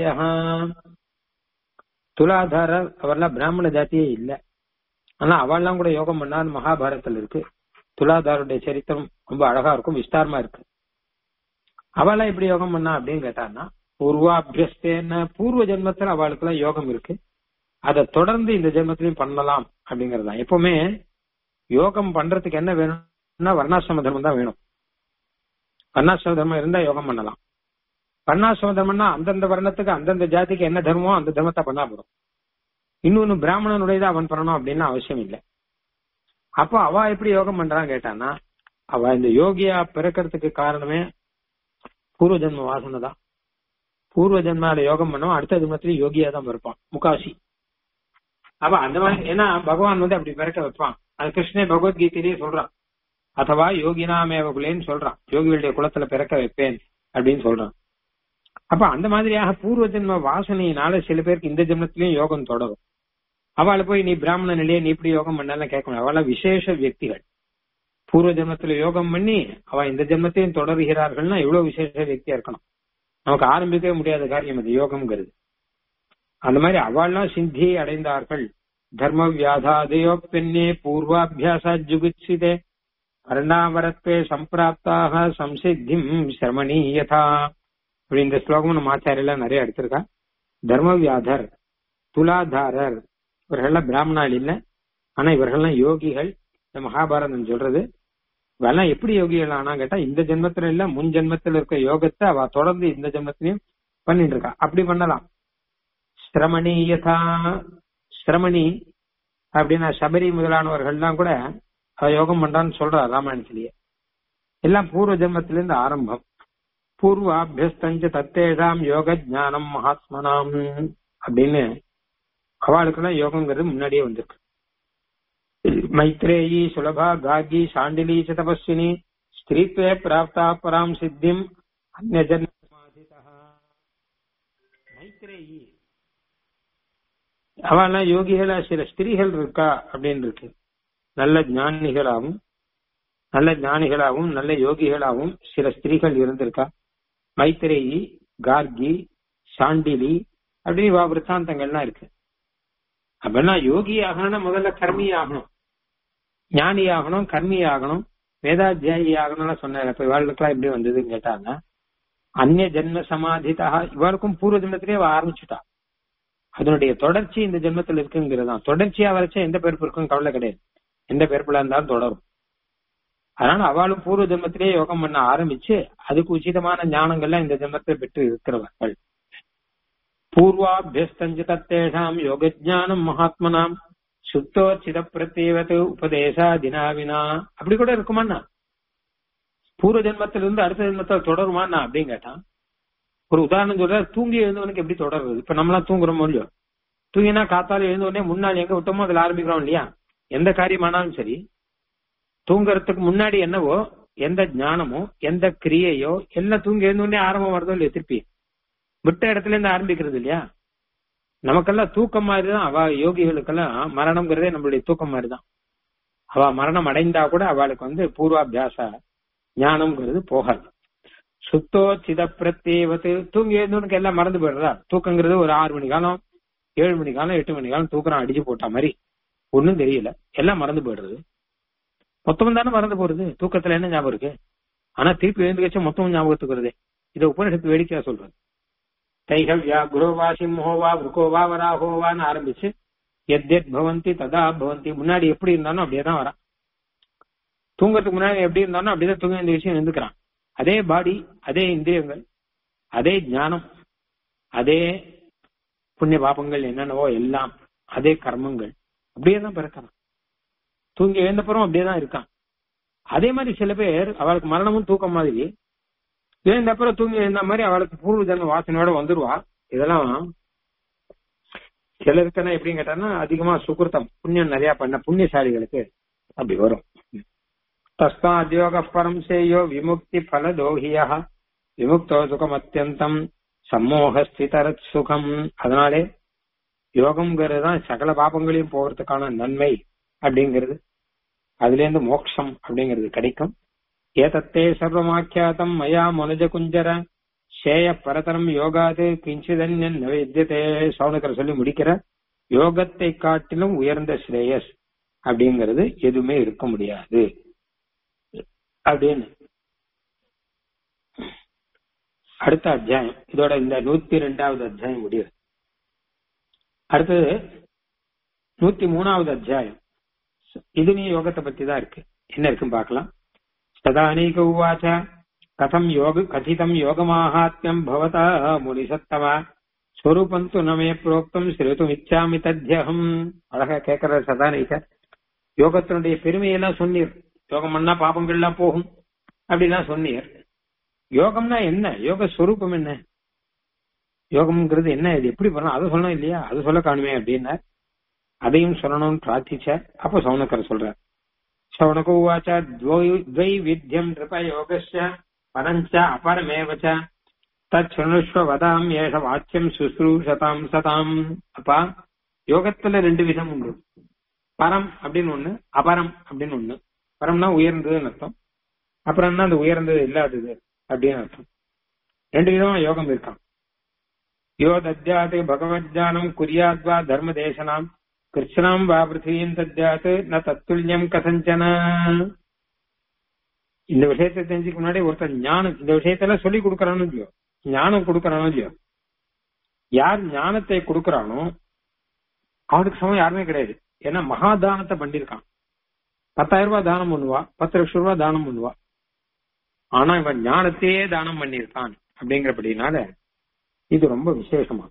துலாதாரர் அவர்லாம் பிராமண ஜாத்தியே இல்ல ஆனா அவள்லாம் கூட யோகம் பண்ணார் மகாபாரதத்துல இருக்கு துலாதாருடைய சரித்திரம் ரொம்ப அழகா இருக்கும் விஸ்தாரமா இருக்கு அவெல்லாம் எப்படி யோகம் பண்ணா அப்படின்னு கேட்டான்னா பூர்வாபியஸ்தேன பூர்வ ஜென்மத்துல அவளுக்கு எல்லாம் யோகம் இருக்கு அதை தொடர்ந்து இந்த ஜென்மத்திலையும் பண்ணலாம் அப்படிங்கறது தான் எப்பவுமே யோகம் பண்றதுக்கு என்ன வேணும்னா வர்ணாசிரம தர்மம் தான் வேணும் வர்ணாசிரம தர்மம் இருந்தா யோகம் பண்ணலாம் வர்ணாசிரம தர்மம்னா அந்தந்த வர்ணத்துக்கு அந்தந்த ஜாதிக்கு என்ன தர்மமோ அந்த தர்மத்தை பண்ணா போதும் இன்னொன்னு பிராமணனுடையதை அவன் பண்ணணும் அப்படின்னு அவசியம் இல்லை அப்போ அவ எப்படி யோகம் பண்றான்னு கேட்டான்னா அவ இந்த யோகியா பிறக்கிறதுக்கு காரணமே பூர்வ ஜென்ம வாசனை தான் பூர்வ ஜென்மால யோகம் பண்ணுவோம் அடுத்த ஜென்மத்திலயும் யோகியா தான் இருப்பான் முகாசி அப்ப அந்த மாதிரி ஏன்னா பகவான் வந்து அப்படி பிறக்க வைப்பான் அது கிருஷ்ணே பகவத்கீதையிலேயே சொல்றான் அதுவா யோகினாமேவ குலேன்னு சொல்றான் யோகிகளுடைய குலத்துல பிறக்க வைப்பேன் அப்படின்னு சொல்றான் அப்ப அந்த மாதிரியாக பூர்வ ஜென்ம வாசனையினால சில பேருக்கு இந்த ஜென்மத்திலயும் யோகம் தொடரும் அவளை போய் நீ பிராமண நிலையை நீ இப்படி யோகம் பண்ணாலும் கேட்க முடியும் அவள விசேஷ வியக்திகள் பூர்வ ஜென்மத்துல யோகம் பண்ணி அவ இந்த ஜென்மத்தையும் தொடர்கிறார்கள்னா எவ்வளவு விசேஷ வியக்தியா இருக்கணும் நமக்கு ஆரம்பிக்கவே முடியாத காரியம் அது யோகம்ங்கிறது அந்த மாதிரி அவள்லாம் சித்தியை அடைந்தார்கள் தர்ம வியாதாதையோ பெண்ணே பூர்வாபியாசா ஜுகுத்சிதே வர்ணாவரத்வே சம்பிராப்தாக சம்சித்திம் சிரமணீயதா இப்படி இந்த ஸ்லோகமும் நம்ம ஆச்சாரியெல்லாம் நிறைய எடுத்திருக்கா தர்ம வியாதர் துலாதாரர் இவர்கள்லாம் பிராமணால் இல்ல ஆனா இவர்கள்லாம் யோகிகள் இந்த மகாபாரதம் சொல்றது இவெல்லாம் எப்படி யோகிகள் ஆனா கேட்டா இந்த ஜென்மத்துல இல்ல முன் ஜென்மத்துல இருக்க யோகத்தை அவ தொடர்ந்து இந்த ஜென்மத்திலையும் பண்ணிட்டு இருக்கா அப்படி பண்ணலாம் சிரமணி யதா சிரமணி அப்படின்னா சபரி முதலானவர்கள்லாம் கூட அவ யோகம் பண்றான்னு சொல்றா ராமாயணத்திலேயே எல்லாம் பூர்வ ஜென்மத்திலிருந்து ஆரம்பம் பூர்வாபியஸ்தஞ்ச தத்தேஷாம் யோக ஜானம் மகாத்மனாம் அப்படின்னு அவளுக்கெல்லாம் யோகங்கிறது முன்னாடியே வந்திருக்கு மைத்ரேயி சுலபா காகி சாண்டிலி ச தபஸ்வினி ஸ்திரீத்வே பிராப்தா பராம் சித்திம் அந்நஜன் மைத்ரேயி அவெல்லாம் யோகிகளா சில ஸ்திரீகள் இருக்கா அப்படின்னு இருக்கு நல்ல ஞானிகளாகவும் நல்ல ஞானிகளாகவும் நல்ல யோகிகளாகவும் சில ஸ்திரீகள் இருந்திருக்கா மைத்ரேயி கார்கி சாண்டிலி அப்படின்னு வா விற்த்தாந்தங்கள்லாம் இருக்கு அப்படின்னா யோகி ஆகணும்னா முதல்ல கர்மி ஆகணும் ஞானி ஆகணும் கர்மி ஆகணும் வேதாத்தியாயி ஆகணும்லாம் சொன்னார் இப்ப இவாளுக்கெல்லாம் எப்படி வந்ததுன்னு கேட்டாங்க அந்நிய ஜென்ம சமாதிதா இவருக்கும் பூர்வ ஜென்மத்திலே அவ ஆரம்பிச்சுட்டா அதனுடைய தொடர்ச்சி இந்த ஜென்மத்தில் இருக்குங்கிறது தான் தொடர்ச்சியா வரைச்சா எந்த பிறப்பு இருக்கும் கவலை கிடையாது எந்த பிறப்புல இருந்தாலும் தொடரும் அதனால அவளும் பூர்வ ஜென்மத்திலே யோகம் பண்ண ஆரம்பிச்சு அதுக்கு உச்சிதமான ஞானங்கள்லாம் இந்த ஜென்மத்தை பெற்று இருக்கிறவர்கள் பூர்வாபியஸ்தஞ்ச தத்தேஷாம் யோக ஜானம் மகாத்மனாம் சுத்தோச்சித பிரத்யேவத்து உபதேசா தினாவினா அப்படி கூட இருக்குமாண்ணா பூர்வ ஜென்மத்திலிருந்து அடுத்த ஜென்மத்தில் தொடருமாண்ணா அப்படின்னு கேட்டான் ஒரு உதாரணம் சொல்ற தூங்கி எழுந்தவனுக்கு எப்படி தொடருது இப்ப நம்மளாம் தூங்குறோமோ இல்லையோ தூங்கினா காத்தால எழுந்த உடனே முன்னாடி எங்க விட்டோமோ அதுல ஆரம்பிக்கிறோம் இல்லையா எந்த காரியமானாலும் சரி தூங்குறதுக்கு முன்னாடி என்னவோ எந்த ஞானமோ எந்த கிரியையோ எல்லாம் தூங்கி எழுந்த உடனே ஆரம்பம் வருதோ இல்லையா திருப்பி விட்ட இடத்துல இருந்து ஆரம்பிக்கிறது இல்லையா நமக்கெல்லாம் தூக்கம் மாதிரி தான் அவ யோகிகளுக்கெல்லாம் மரணம்ங்கிறதே நம்மளுடைய தூக்கம் மாதிரி தான் அவ மரணம் அடைந்தா கூட அவளுக்கு வந்து பூர்வாபியாச ஞானம்ங்கிறது போகாது சுத்தோ சித பிரத்யேவத்து தூங்கி எழுந்தவனுக்கு எல்லாம் மறந்து போயிடுறா தூக்கங்கிறது ஒரு ஆறு மணி காலம் ஏழு மணி காலம் எட்டு மணி காலம் தூக்குறான் அடிச்சு போட்ட மாதிரி ஒன்னும் தெரியல எல்லாம் மறந்து போயிடுறது மொத்தமும் தானே மறந்து போறது தூக்கத்துல என்ன ஞாபகம் இருக்கு ஆனா திருப்பி எழுந்துக்கச்சு மொத்தமும் ஞாபகத்துக்கு வருதே இதை உபநிஷத்து வேடிக்கையா சொல்றது தைகவ்யா குரோவா சிம்ஹோவா விருக்கோவா வராஹோவான்னு ஆரம்பிச்சு எத் எத் பவந்தி ததா பவந்தி முன்னாடி எப்படி இருந்தானோ அப்படியே தான் வரான் தூங்கறதுக்கு முன்னாடி எப்படி இருந்தானோ அப்படிதான் தூங்க இந்த விஷயம் இருந்துக்கிறான் அதே பாடி அதே இந்திரியங்கள் அதே ஞானம் அதே புண்ணிய பாபங்கள் என்னென்னவோ எல்லாம் அதே கர்மங்கள் அப்படியே தான் பிறக்கிறான் தூங்கி எழுந்தப்புறம் அப்படியே தான் இருக்கான் அதே மாதிரி சில பேர் அவளுக்கு மரணமும் தூக்கம் மாதிரி எழுந்த அப்புறம் தூங்கி எழுந்த மாதிரி அவளுக்கு பூர்வ ஜன்ம வாசனையோட வந்துருவா இதெல்லாம் சிலருக்குன்னா எப்படின்னு கேட்டான்னா அதிகமா சுகிருத்தம் புண்ணியம் நிறைய பண்ண புண்ணியசாலிகளுக்கு அப்படி வரும் தஸ்மாத் யோக பரம் சேயோ விமுக்தி பல தோகியா விமுக்தோ சுகம் அத்தியந்தம் சம்மோக ஸ்திதரத் சுகம் அதனாலே யோகம்ங்கிறது தான் சகல பாபங்களையும் போகிறதுக்கான நன்மை அப்படிங்கிறது அதுல இருந்து மோட்சம் அப்படிங்கிறது கிடைக்கும் ஏதத்தே சர்வமாக்கியாத்தம் மயா மனுஜ குஞ்சர சேய பரதரம் யோகாது கிஞ்சிதன்யன் நவேத்தியதே சவுனக்கர் சொல்லி முடிக்கிற யோகத்தை காட்டிலும் உயர்ந்த ஸ்ரேயஸ் அப்படிங்கிறது எதுவுமே இருக்க முடியாது அப்படின்னு அடுத்த அத்தியாயம் இதோட இந்த நூத்தி ரெண்டாவது அத்தியாயம் முடியுது அடுத்தது நூத்தி மூணாவது அத்தியாயம் இதுலயும் யோகத்தை பத்தி தான் இருக்கு என்ன இருக்குன்னு பார்க்கலாம் சதானீக உவாச்ச கதம் யோக கதிதம் யோகமாகாத்மியம் பவதா முனிசத்தவா ஸ்வரூபம் து நமே புரோக்தம் ஸ்ருதும் இச்சாமி தத்யகம் அழகா கேட்கிற சதானீகர் யோகத்தினுடைய பெருமையெல்லாம் சொன்னீர் யோகம் பண்ணா பாபங்கள்லாம் போகும் அப்படிலாம் சொன்னீர் யோகம்னா என்ன யோக ஸ்வரூபம் என்ன யோகம்ங்கிறது என்ன இது எப்படி பண்ணலாம் அதை சொல்லணும் இல்லையா அது சொல்ல காணுமே அப்படின்னா அதையும் சொல்லணும்னு பிரார்த்திச்சார் அப்ப சவுனக்கர் சொல்றார் சவுனக உவாச்ச துவை வித்யம் நிருப யோகஸ்ய பரஞ்ச அபரமேவச்ச தச்சுணுஷ்வ வதாம் ஏஷ வாக்கியம் சுஸ்ரூஷதாம் சதாம் அப்பா யோகத்துல ரெண்டு விதம் உண்டு பரம் அப்படின்னு ஒண்ணு அபரம் அப்படின்னு ஒண்ணு பரம்னா உயர்ந்ததுன்னு அர்த்தம் அப்புறம்னா அந்த உயர்ந்தது இல்லாதது அப்படின்னு அர்த்தம் ரெண்டு விதமா யோகம் இருக்கான் யோ தத்யாத் பகவத்ஜானம் குறியாத்வா தர்ம தேசனாம் கிருஷ்ணாம் வா பிருத்திவியும் தத்யாத் ந தத்துல்யம் கதஞ்சன இந்த விஷயத்தை தெரிஞ்சுக்க முன்னாடி ஒருத்தர் ஞானம் இந்த விஷயத்தெல்லாம் சொல்லி கொடுக்கறானோ இல்லையோ ஞானம் கொடுக்கறானோ இல்லையோ யார் ஞானத்தை கொடுக்கறானோ அவனுக்கு சமம் யாருமே கிடையாது ஏன்னா மகாதானத்தை பண்ணிருக்கான் பத்தாயிரம் ரூபாய் தானம் பண்ணுவா பத்து லட்சம் ரூபாய் தானம் பண்ணுவா ஆனா இவன் ஞானத்தையே தானம் பண்ணியிருக்கான் அப்படிங்கிறபடினால இது ரொம்ப விசேஷமா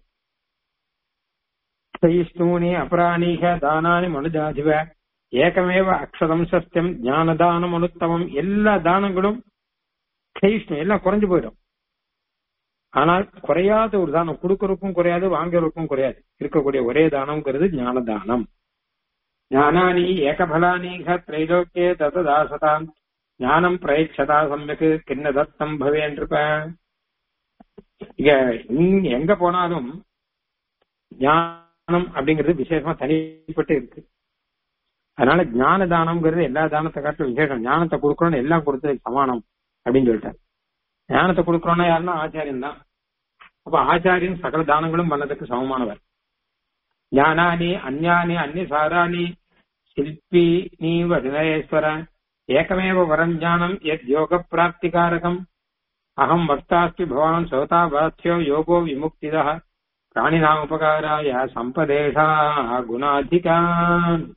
சயிஷ்ணூனி அபராணீக தானானி மனுஜாதிவ ஏகமேவ அக்ஷதம் சத்தியம் ஞானதானம் அனுத்தமம் எல்லா தானங்களும் சயிஷ்ணு எல்லாம் குறைஞ்சு போயிடும் ஆனால் குறையாத ஒரு தானம் கொடுக்கறதுக்கும் குறையாது வாங்குறதுக்கும் குறையாது இருக்கக்கூடிய ஒரே தானம்ங்கிறது ஞான தானம் ஞானானி ஏகபலானீக திரைலோக்கிய தததாசதாம் ஞானம் பிரயட்சதா சமயக்கு கிண்ண தத்தம் பவேன்றிருப்ப இங்க இங்க எங்க போனாலும் ஞானம் அப்படிங்கிறது விசேஷமா தனிப்பட்டு இருக்கு அதனால ஞான தானம்ங்கிறது எல்லா தானத்தை காட்டிலும் விசேஷம் ஞானத்தை கொடுக்கறோம்னு எல்லாம் கொடுத்தது சமானம் அப்படின்னு சொல்லிட்டார் ஞானத்தை கொடுக்கறோம்னா யாருன்னா ஆச்சாரியன் தான் அப்ப ஆச்சாரியன் சகல தானங்களும் பண்ணதுக்கு சமமானவர் ஞானானி அந்யானி அந்நிசாராணி சில்பி நீவ வினயேஸ்வர ஏகமேவ வரம் ஞானம் எத் யோக பிராப்திகாரகம் அகம் வக்தாஸ்தி பவான் சோதா வாத்தியோ யோகோ விமுக்தித பிராணினாம் உபகாராய சம்பதேஷா குணாதிகான்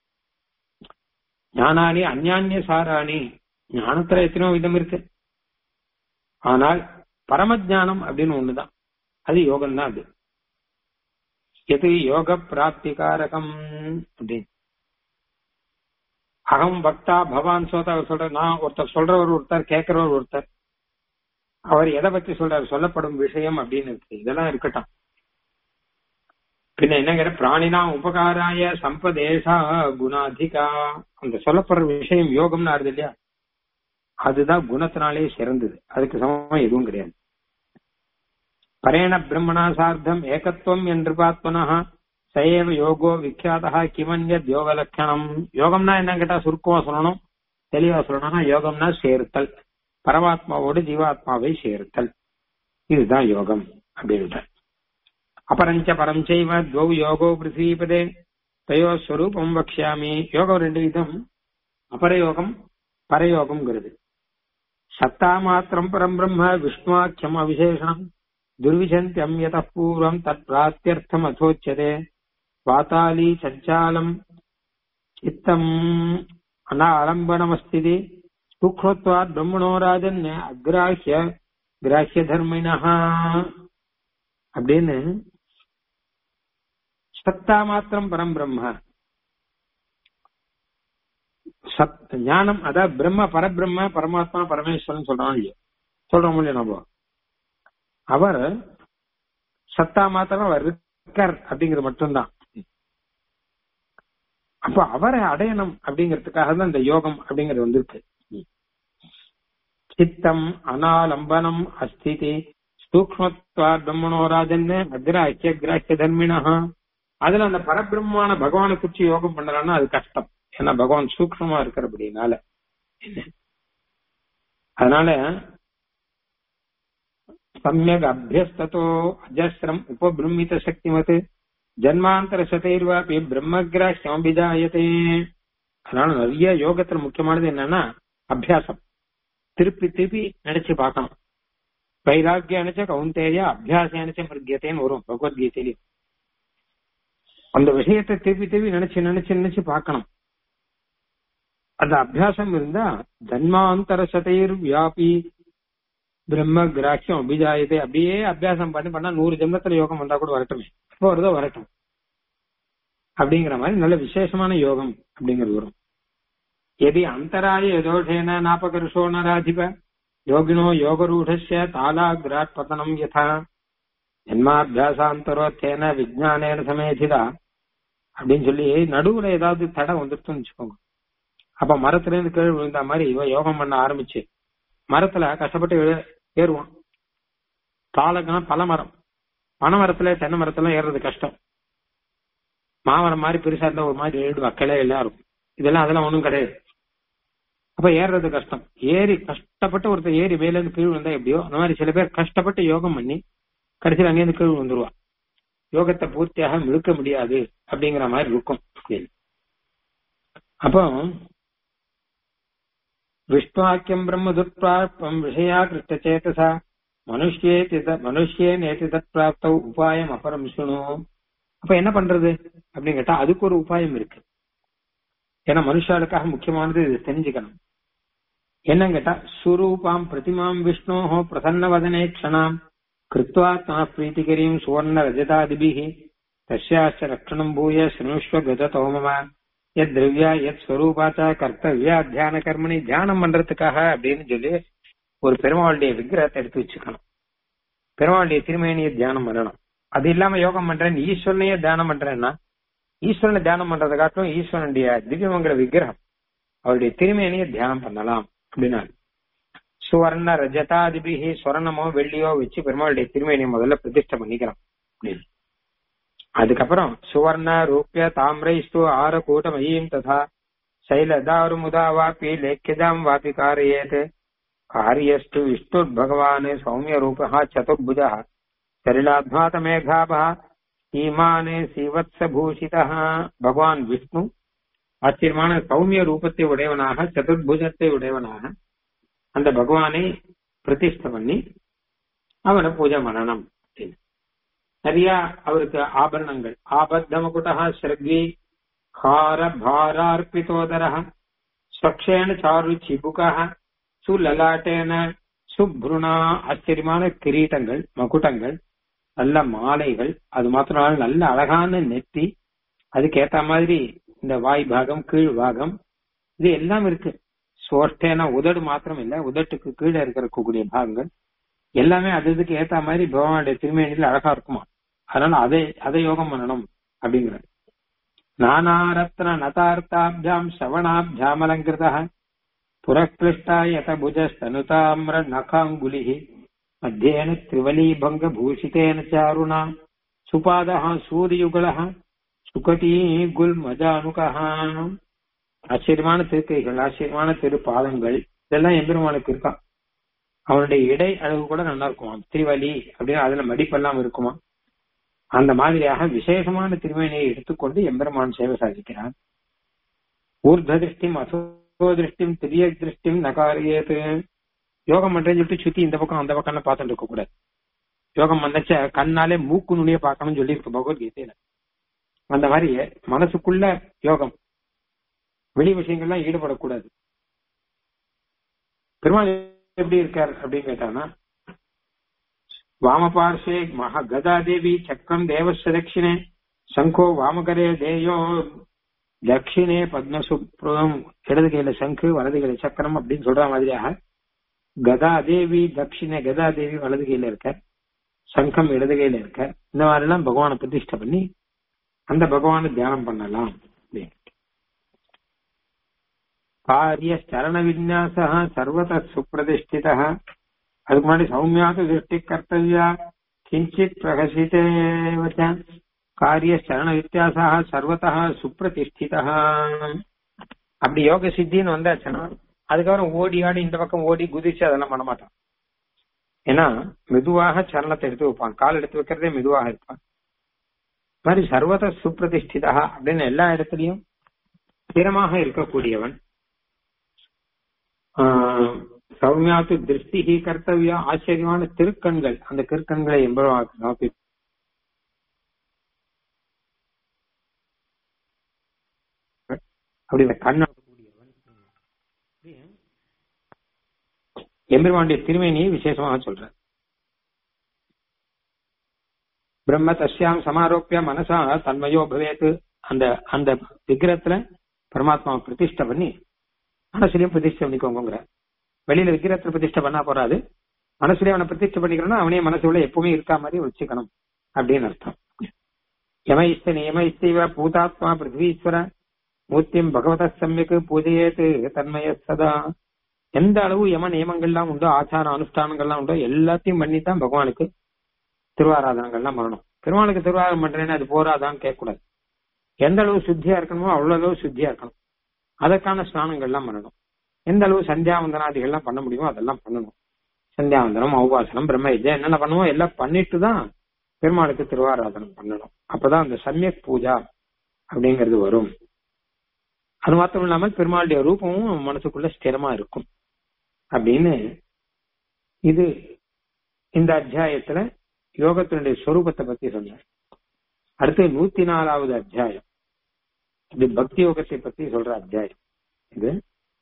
ஞானானி அந்யான்ய சாராணி ஞானத்துல எத்தனையோ விதம் இருக்கு ஆனால் பரமஜானம் அப்படின்னு ஒண்ணுதான் அது யோகம் தான் அது எது யோக பிராப்திகாரகம் அப்படின்னு அகம் பக்தா பவான் சோதா அவர் சொல்ற நான் ஒருத்தர் சொல்றவர் ஒருத்தர் கேட்கிறவர் ஒருத்தர் அவர் எதை பத்தி சொல்றாரு சொல்லப்படும் விஷயம் அப்படின்னு இருக்கு இதெல்லாம் இருக்கட்டும் பின்ன என்னங்கிற பிராணினா உபகாராய சம்பதேசா குணாதிகா அந்த சொல்லப்படுற விஷயம் யோகம்னு ஆறுது இல்லையா அதுதான் குணத்தினாலே சிறந்தது அதுக்கு சமமா எதுவும் கிடையாது பரேண பிரம்மணா சார்த்தம் ஏகத்துவம் என்று பாத்மனா சயேவ யோகோ விக்யாதா கிமன்யத் யோக லட்சணம் யோகம்னா என்ன கேட்டா சுருக்கமா சொல்லணும் தெளிவா சொல்லணும்னா யோகம்னா சேர்த்தல் பரமாத்மாவோடு ஜீவாத்மாவை சேர்த்தல் இதுதான் யோகம் அப்படின்ட்டு அபரஞ்ச பரம் செய்வ துவௌ யோகோ பிருத்திவிபதே தயோ ஸ்வரூபம் வக்ஷாமி யோகம் ரெண்டு விதம் அபரயோகம் பரயோகம்ங்கிறது சத்தா மாத்திரம் பரம் பிரம்ம விஷ்ணுவாக்கியம் அவிசேஷனம் துர்விசந்தியம் யத பூர்வம் தத் பிராத்தியர்த்தம் அதோச்சதே வாத்தாலி சஞ்சாலம் சித்தம் அனாலம்பனமஸ்திதி சூக்ஷ்மத்வாத் பிரம்மணோ ராஜன் அக்ராஹ்ய கிராஹ்ய தர்மினா அப்படின்னு சத்தா மாத்திரம் பரம் பிரம்ம சத் ஞானம் அதாவது பிரம்ம பரபிரம்ம பரமாத்மா பரமேஸ்வரன் சொல்றான் இல்லையோ சொல்றோம் இல்லையா நம்ம அவர் சத்தா மாத்திரம் அவர் இருக்கார் அப்படிங்கிறது மட்டும்தான் அப்ப அவரை அடையணும் அப்படிங்கிறதுக்காக தான் இந்த யோகம் அப்படிங்கிறது வந்திருக்கு சித்தம் அனாலம்பனம் அஸ்திதி சூக்மத்வா பிரம்மணோ ராஜன் அக்ராஹ்ய கிராஹ்ய தர்மிணா அதுல அந்த பரபிரம்மமான பகவானை குறிச்சு யோகம் பண்ணலாம்னா அது கஷ்டம் ஏன்னா பகவான் சூக்ஷமா இருக்கிறபடினால அதனால சமயக் அபியஸ்தோ அஜஸ்ரம் உபபிரமித சக்திமத் ஜன்மாந்தர சதைர்வாபி பிரம்மகிராஷ்யம் அபிஜாயத்தே அதனால நிறைய யோகத்துல முக்கியமானது என்னன்னா அபியாசம் திருப்பி திருப்பி நினைச்சு பார்க்கணும் வைராக்கிய நினைச்ச கவுந்தேய அபியாசம் நினைச்ச மிருகியத்தேன்னு வரும் பகவத்கீதையிலையும் அந்த விஷயத்தை திருப்பி திருப்பி நினைச்சு நினைச்சு நினைச்சு பார்க்கணும் அந்த அபியாசம் இருந்தா ஜன்மாந்தர சதைர் வியாபி பிரம்ம கிராக்கியம் அபிஜாயத்தை அப்படியே அபியாசம் பண்ணி பண்ணா நூறு ஜென்மத்துல யோகம் வந்தா கூட வரட்டுமே இப்போ வருதோ வரட்டும் அப்படிங்கிற மாதிரி நல்ல விசேஷமான யோகம் அப்படிங்கிறது வரும் எதி அந்தராய யதோஷேன நாபகருஷோ நராதிப யோகினோ யோகரூடஸ்ய தாலாகிராட் பதனம் யதா ஜன்மாபியாசாந்தரோத்தேன விஜயானேன சமேதிதா அப்படின்னு சொல்லி நடுவுல ஏதாவது தடை வந்துருச்சுன்னு வச்சுக்கோங்க அப்ப மரத்துல இருந்து கீழ் விழுந்த மாதிரி இவன் யோகம் பண்ண ஆரம்பிச்சு மரத்துல கஷ்டப்பட்டு ஏ- ஏறுவான் தாளக்கனா பல மரம் பனை மரத்துல தென்னை மரத்துல ஏறுறது கஷ்டம் மாமரம் மாதிரி பெருசா இருந்தா ஒரு மாதிரி ஏடு கிளை எல்லாம் இருக்கும் இதெல்லாம் அதெல்லாம் ஒண்ணும் கிடையாது அப்ப ஏறுறது கஷ்டம் ஏறி கஷ்டப்பட்டு ஒருத்தர் ஏறி மேல இருந்து கீழ் வந்தா எப்படியோ அந்த மாதிரி சில பேர் கஷ்டப்பட்டு யோகம் பண்ணி கடைசியில் அங்கேருந்து கீழ் வந்துருவா யோகத்தை பூர்த்தியாக இழுக்க முடியாது அப்படிங்கிற மாதிரி இருக்கும் அப்போ விஷ்ணுவாக்கியம் பிரம்ம துர்பிராப்தம் விஷயா கிருஷ்ட சேதசா மனுஷ்யே மனுஷ்யே நேத்து தத் பிராப்த உபாயம் அபரம் சுணு அப்ப என்ன பண்றது அப்படின்னு கேட்டா அதுக்கு ஒரு உபாயம் இருக்கு ஏன்னா மனுஷாளுக்காக முக்கியமானது இது தெரிஞ்சுக்கணும் என்னன்னு கேட்டா சுரூபாம் பிரதிமாம் விஷ்ணோஹோ பிரசன்ன வதனே க்ஷணாம் கிருத்வா தா பிரீத்திகரீம் சுவர்ண ரஜதாதிபிஹி தஸ்யாச்ச ரக்ஷணம் பூய ஸ்ருணுஷ்வ கததோ மம எத் திரவியா எத் ஸ்வரூபாச்சா கர்த்தவியா தியான கர்மணி தியானம் பண்றதுக்காக அப்படின்னு சொல்லி ஒரு பெருமாளுடைய விக்கிரகத்தை எடுத்து வச்சுக்கணும் பெருமாளுடைய திருமேனியை தியானம் பண்ணணும் அது இல்லாம யோகம் பண்றேன் ஈஸ்வரனையே தியானம் பண்றேன்னா ஈஸ்வரனை தியானம் பண்றதை காட்டும் ஈஸ்வரனுடைய திவ்யமங்கல விக்கிரகம் அவருடைய திருமேனியை தியானம் பண்ணலாம் அப்படின்னா சுவர்ண ரஜதாதிபிகி சொர்ணமோ வெள்ளியோ வச்சு பெருமாளுடைய திருமேனியை முதல்ல பிரதிஷ்டை பண்ணிக்கிறோம் அப்படின்னு அதுக்கப்புறம் சுவர்ண ரூபிய தாமிரைஸ்து ஆர கூட்டமயீம் ததா சைலதாருமுதா வாபி லேக்கியதாம் வாபி காரயேத் காரியஸ்து விஷ்ணு பகவான் சௌமிய ரூபா சதுர்புஜ சரிலாத்மாத மேகாபா சீமானே சீவத்ச பூஷிதா பகவான் விஷ்ணு ஆச்சரியமான சௌமிய ரூபத்தை உடையவனாக சதுர்புஜத்தை உடையவனாக அந்த பகவானை பிரதிஷ்டை பண்ணி அவனை பூஜை பண்ணணும் அப்படின்னு. நிறைய அவருக்கு ஆபரணங்கள் ஆபத்தமகுட்டா ஸ்ரக்வி ஹார பாரார்பிதோதர ஸ்வக்ஷேன சாரு சிபுகா சுலலாட்டேன சுப்ருணா ஆச்சரியமான கிரீட்டங்கள் மகுட்டங்கள் நல்ல மாலைகள் அது மாத்திரம் இல்ல, நல்ல அழகான நெத்தி அதுக்கு ஏத்த மாதிரி இந்த வாய் பாகம் கீழ் பாகம் இது எல்லாம் இருக்கு சோஷ்டேன உதடு மாத்திரம் இல்ல உதட்டுக்கு கீழே இருக்கக்கூடிய பாகங்கள் எல்லாமே அது இதுக்கு ஏத்த மாதிரி பகவானுடைய திருமேனியில் அழகா இருக்குமா அதனால அதை அதை யோகம் பண்ணணும் அப்படிங்கிறார் நானாரத்ன நதார்த்தாபியாம் சவணாபியாம் அலங்கிருதா புரக்லிஷ்டா யத புஜஸ்தனுதாமிர நகாங்குலி மத்தியேன திரிவலீபங்க பூஷிதேன சாருணா சுபாதः சூரியயுகலः சுகட்டி குல் மஜானுகः ஆச்சரியமான திருக்கைகள் ஆச்சரியமான திருப்பாதங்கள் இதெல்லாம் எம்பெருமானுக்கு இருக்கான் அவனுடைய இடை அளவு கூட நல்லா இருக்குமா திரிவலி அப்படின்னு அதுல மடிப்பெல்லாம் இருக்குமா அந்த மாதிரியாக விசேஷமான திருமேனியை எடுத்துக்கொண்டு எம்பெருமான் சேவை சாதிக்கிறான் ஊர்த திருஷ்டிம் அசோ திருஷ்டிம் திரிய திருஷ்டிம் நகாரியது யோகம் பண்றேன்னு சொல்லிட்டு சுத்தி இந்த பக்கம் அந்த பக்கம் பார்த்துட்டு இருக்க கூடாது யோகம் பண்ணச்ச கண்ணாலே மூக்கு நுனிய பார்க்கணும்னு சொல்லி இருக்கு பகவத்கீதையில அந்த மாதிரி மனசுக்குள்ள யோகம் வெளி விஷயங்கள்லாம் ஈடுபடக்கூடாது பெருமாள் எப்படி இருக்கார் அப்படின்னு கேட்டானா வாமபார்ஷே மகா கதாதேவி சக்கரம் தேவஸ்ய தட்சிணே சங்கோ வாமகரே தேயோ தட்சிணே பத்மசுப்ரம் இடது கையில சங்கு வலது கையில சக்கரம் அப்படின்னு சொல்ற மாதிரியாக கதாதேவி தட்சிணே கதாதேவி வலது கையில இருக்க சங்கம் இடது கையில இருக்க இந்த மாதிரி எல்லாம் பகவானை பிரதிஷ்டை பண்ணி அந்த பகவானை தியானம் பண்ணலாம் அப்படின்னு. காரிய சரண விநியாச சர்வத சுப்பிரதிஷ்டித அதுக்கு முன்னாடி சௌமியாக திருஷ்டி கர்த்தவியா கிஞ்சித் பிரகசித்தே காரிய சரண வித்தியாசா சர்வதா சுப்பிரதிஷ்டிதா அப்படி யோக சித்தின்னு வந்தாச்சுன்னா அதுக்கப்புறம் ஓடி ஆடி இந்த பக்கம் ஓடி குதிச்சு அதெல்லாம் பண்ண மாட்டான் ஏன்னா மெதுவாக சரணத்தை எடுத்து வைப்பான் கால் எடுத்து வைக்கிறதே மெதுவாக இருப்பான் மாதிரி சர்வத சுப்பிரதிஷ்டிதா அப்படின்னு எல்லா இடத்துலயும் ஸ்திரமாக இருக்கக்கூடியவன் ஆஹ் சௌமியாத்து திருஷ்டி கர்த்தவியா ஆச்சரியமான திருக்கண்கள் அந்த திருக்கண்களை எம்பரமாக நோக்கி அப்படி இந்த கண்ண எம்பெருமாண்டிய திருமேனியை விசேஷமாக சொல்ற பிரம்ம தஸ்யாம் சமாரோப்பிய மனசா தன்மயோ பவேத்து அந்த அந்த விக்கிரத்துல பரமாத்மாவை பிரதிஷ்டை பண்ணி மனசுலயும் பிரதிஷ்டை பண்ணிக்கோங்கிற வெளியில விக்கிரத்துல பிரதிஷ்டை பண்ணா போறாது மனசுலயே அவனை பிரதிஷ்டை பண்ணிக்கணும்னா அவனே மனசுல எப்பவுமே இருக்கா மாதிரி வச்சுக்கணும் அப்படின்னு அர்த்தம் யமயிஸ்த நியமயிஸ்தீவ பூதாத்மா பிருத்வீஸ்வர மூர்த்தியும் பகவத சமயக்கு பூஜையேத்து தன்மய சதா எந்த அளவு யம நியமங்கள்லாம் உண்டோ ஆச்சார அனுஷ்டானங்கள்லாம் உண்டோ எல்லாத்தையும் பண்ணி தான் பகவானுக்கு திருவாராதனங்கள்லாம் பண்ணணும் பெருமாளுக்கு திருவாரம் பண்றேன்னு அது போராதான்னு கேட்கக்கூடாது எந்த அளவு சுத்தியா இருக்கணுமோ அவ்வளவு அளவு சுத்தியா இருக்கணும் அதற்கான ஸ்நானங்கள்லாம் பண்ணணும் எந்த அளவு சந்தியாவந்தனாதிகள்லாம் பண்ண முடியுமோ அதெல்லாம் பண்ணணும் சந்தியாவந்தனம் உபாசனம் பிரம்ம வித்யா என்னென்ன பண்ணுவோம் எல்லாம் பண்ணிட்டு தான் பெருமாளுக்கு திருவாராதனம் பண்ணணும் அப்பதான் அந்த சமயக் பூஜா அப்படிங்கிறது வரும் அது மாத்திரம் இல்லாமல் பெருமாளுடைய ரூபமும் மனசுக்குள்ள ஸ்திரமா இருக்கும் அப்படின்னு இது இந்த அத்தியாயத்துல யோகத்தினுடைய சொரூபத்தை பத்தி சொன்னார் அடுத்து நூத்தி நாலாவது அத்தியாயம் இது பக்தி யோகத்தை பத்தி சொல்ற அத்தியாயம் இது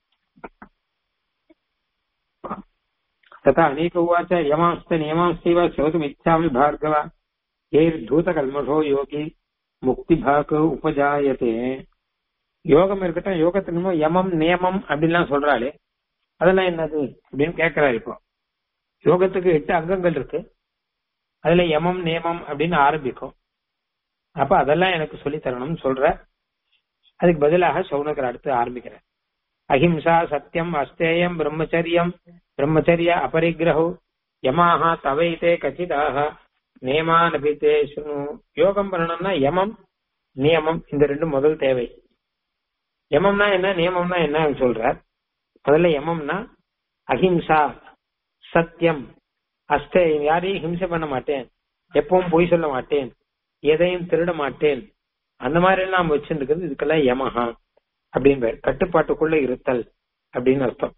तथा अनेक उवाच यमांस्त नियमांस्तीव श्रोतुमिच्छामि भार्गव यैर्धूतकल्मषो योगी முக்திபாக்கு உபஜாயத்தே யோகம் இருக்கட்டும் யோகத்தின் யமம் நியமம் அப்படின்லாம் சொல்றாளே அதெல்லாம் என்னது அப்படின்னு கேட்கிறாரு இப்போ யோகத்துக்கு எட்டு அங்கங்கள் இருக்கு அதுல யமம் நியமம் அப்படின்னு ஆரம்பிக்கும் அப்ப அதெல்லாம் எனக்கு சொல்லி தரணும்னு சொல்ற அதுக்கு பதிலாக சௌனகர் அடுத்து ஆரம்பிக்கிறேன் அஹிம்சா சத்தியம் அஸ்தேயம் பிரம்மச்சரியம் பிரம்மச்சரிய அபரிகிரஹோ யமாஹா தவைத்தே கச்சிதாக நியமானபித்தே சுனு யோகம் பண்ணணும்னா யமம் நியமம் இந்த ரெண்டும் முதல் தேவை யமம்னா என்ன நியமம்னா என்ன சொல்றார் முதல்ல யமம்னா அஹிம்சா சத்தியம் அஸ்தேயம் யாரையும் ஹிம்சை பண்ண மாட்டேன் எப்பவும் பொய் சொல்ல மாட்டேன் எதையும் திருட மாட்டேன் அந்த மாதிரி எல்லாம் வச்சிருக்கிறது இதுக்கெல்லாம் யமஹா அப்படின்னு பேர் கட்டுப்பாட்டுக்குள்ள இருத்தல் அப்படின்னு அர்த்தம்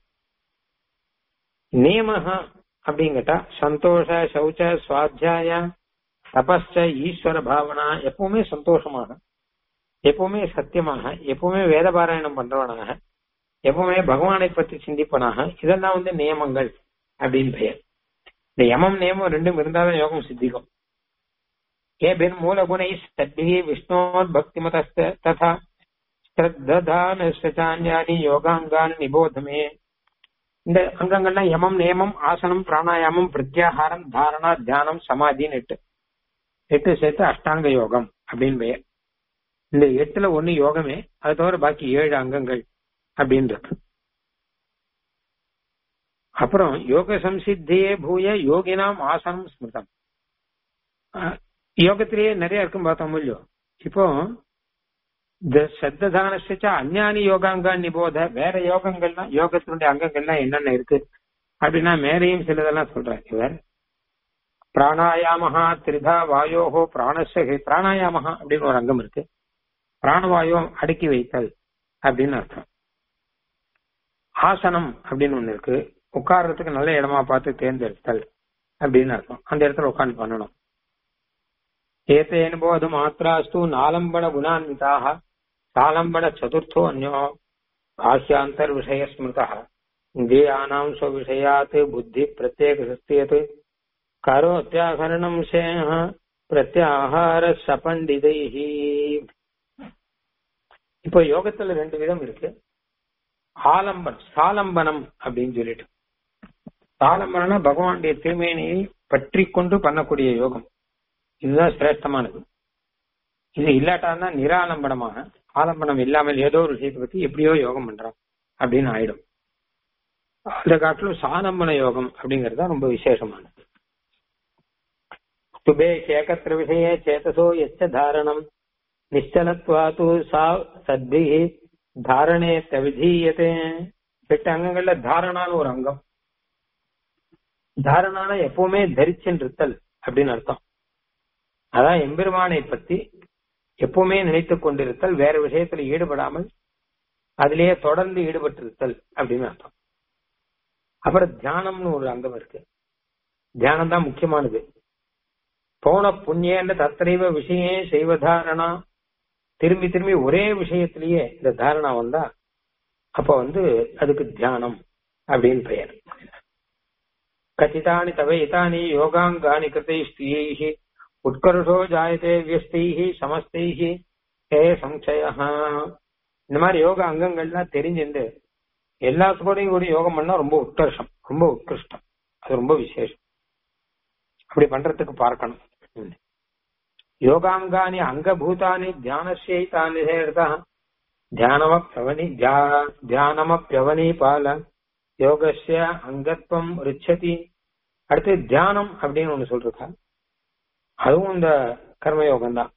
நியமஹா அப்படின்னு கேட்டா சந்தோஷ சௌச்ச சுவாத்தியாய தபஸ்ச ஈஸ்வர பாவனா எப்பவுமே சந்தோஷமாக எப்பவுமே சத்தியமாக எப்பவுமே வேத பாராயணம் பண்றவனாக எப்பவுமே பகவானை பற்றி சிந்திப்பனாக இதெல்லாம் வந்து நியமங்கள் அப்படின்னு பெயர் இந்த யமம் நியமம் ரெண்டும் இருந்தாலும் யோகம் சித்திக்கும் ஏபின் மூலகுணை சத்பிகி விஷ்ணோர் பக்தி மதஸ்த ததா ஸ்ரத்தானி யோகாங்கான் நிபோதமே இந்த அங்கங்கள்லாம் யமம் நியமம் ஆசனம் பிராணாயாமம் பிரத்யாகாரம் தாரணா தியானம் சமாதின்னு எட்டு எட்டு சேர்த்து அஷ்டாங்க யோகம் அப்படின்னு பெயர் இந்த எட்டுல ஒண்ணு யோகமே அது தவிர பாக்கி ஏழு அங்கங்கள் அப்படின்னு இருக்கு அப்புறம் யோக சம்சித்தியே பூய யோகினாம் ஆசனம் ஸ்மிருதம் யோகத்திலேயே நிறைய இருக்கும் பார்த்தோம் இல்லையோ இப்போ சத்ததானச அஞ்ஞானி யோகாங்கான் நிபோத வேற யோகங்கள்லாம் யோகத்தினுடைய அங்கங்கள்லாம் என்னென்ன இருக்கு அப்படின்னா மேலையும் சிலதெல்லாம் சொல்றாரு இவர் பிராணாயாமஹா திரிதா வாயோஹோ பிராணசகை பிராணாயாமஹா அப்படின்னு ஒரு அங்கம் இருக்கு பிராணவாயு அடக்கி வைத்தல் அப்படின்னு அர்த்தம் ஆசனம் அப்படின்னு ஒண்ணு இருக்கு உட்கார்றதுக்கு நல்ல இடமா பார்த்து தேர்ந்தெடுத்தல் அப்படின்னு அர்த்தம் அந்த இடத்துல உட்காந்து பண்ணணும் ஏத்தேன போது மாத்திராஸ்து நாலம்பட குணான்விதாக சாலம்பட சதுர்த்தோ அந்யோ பாஷ்யாந்தர் விஷய ஸ்மிருதா இந்திரியானாம் ஸ்வவிஷயாத் புத்தி பிரத்யேக சஸ்தியத் கரோத்யாகரணம் சேஹ பிரத்யாகார சபண்டிதைஹி இப்போ யோகத்துல ரெண்டு விதம் இருக்கு ஆலம்பன் சாலம்பனம் அப்படின்னு சொல்லிட்டு சாலம்பனம்னா பகவானுடைய திருமேனியை பற்றி கொண்டு பண்ணக்கூடிய யோகம் இதுதான் சிரேஷ்டமானது இது இல்லாட்டான்னா நிராலம்பனமாக ஆலம்பனம் இல்லாமல் ஏதோ ஒரு விஷயத்தை பத்தி எப்படியோ யோகம் பண்றோம் அப்படின்னு ஆயிடும் அந்த காட்டிலும் சாலம்பன யோகம் அப்படிங்கறது ரொம்ப விசேஷமானது சுபேஷ் ஏகத்திர விஷய சேதசோ எச்ச தாரணம் நிச்சலத்வாத்து சா சத்பி தாரணே தவிதீயதே எட்டு அங்கங்கள்ல தாரணான்னு ஒரு அங்கம் தாரணான எப்பவுமே தரிச்சென்றிருத்தல் அப்படின்னு அர்த்தம் அதான் எம்பெருமானை பத்தி எப்பவுமே நினைத்துக் கொண்டிருத்தல் வேற விஷயத்துல ஈடுபடாமல் அதிலேயே தொடர்ந்து ஈடுபட்டிருத்தல் அப்படின்னு அர்த்தம் அப்புறம் தியானம்னு ஒரு அங்கம் இருக்கு தியானம் தான் முக்கியமானது போன புண்ணியன்னு தத்திரைவ விஷயே செய்வதாரணா திரும்பி திரும்பி ஒரே விஷயத்திலேயே இந்த தாரணா வந்தா அப்ப வந்து அதுக்கு தியானம் அப்படின்னு பெயர் கச்சிதானி தவை இதானி யோகாங்கானி கிருத்தைஸ்தியை உட்கர்ஷோ ஜாயதே வியஸ்தைஹி சமஸ்தைஹி ஹே சம்சய இந்த மாதிரி யோக அங்கங்கள்லாம் தெரிஞ்சுண்டு எல்லாத்துக்கூடையும் கூட யோகம் பண்ணா ரொம்ப உத்கர்ஷம் ரொம்ப உத்கிருஷ்டம் அது ரொம்ப விசேஷம் அப்படி பண்றதுக்கு பார்க்கணும் யோகாங்கானி அங்கபூதானி தியானசைத்தானி சேர்த்தா தியானமப்பியவனி தியானமப்பியவனி பால யோகஸ்ய அங்கத்வம் ரிச்சதி அடுத்து தியானம் அப்படின்னு ஒண்ணு சொல்றா அதுவும் இந்த கர்மயோகம் தான்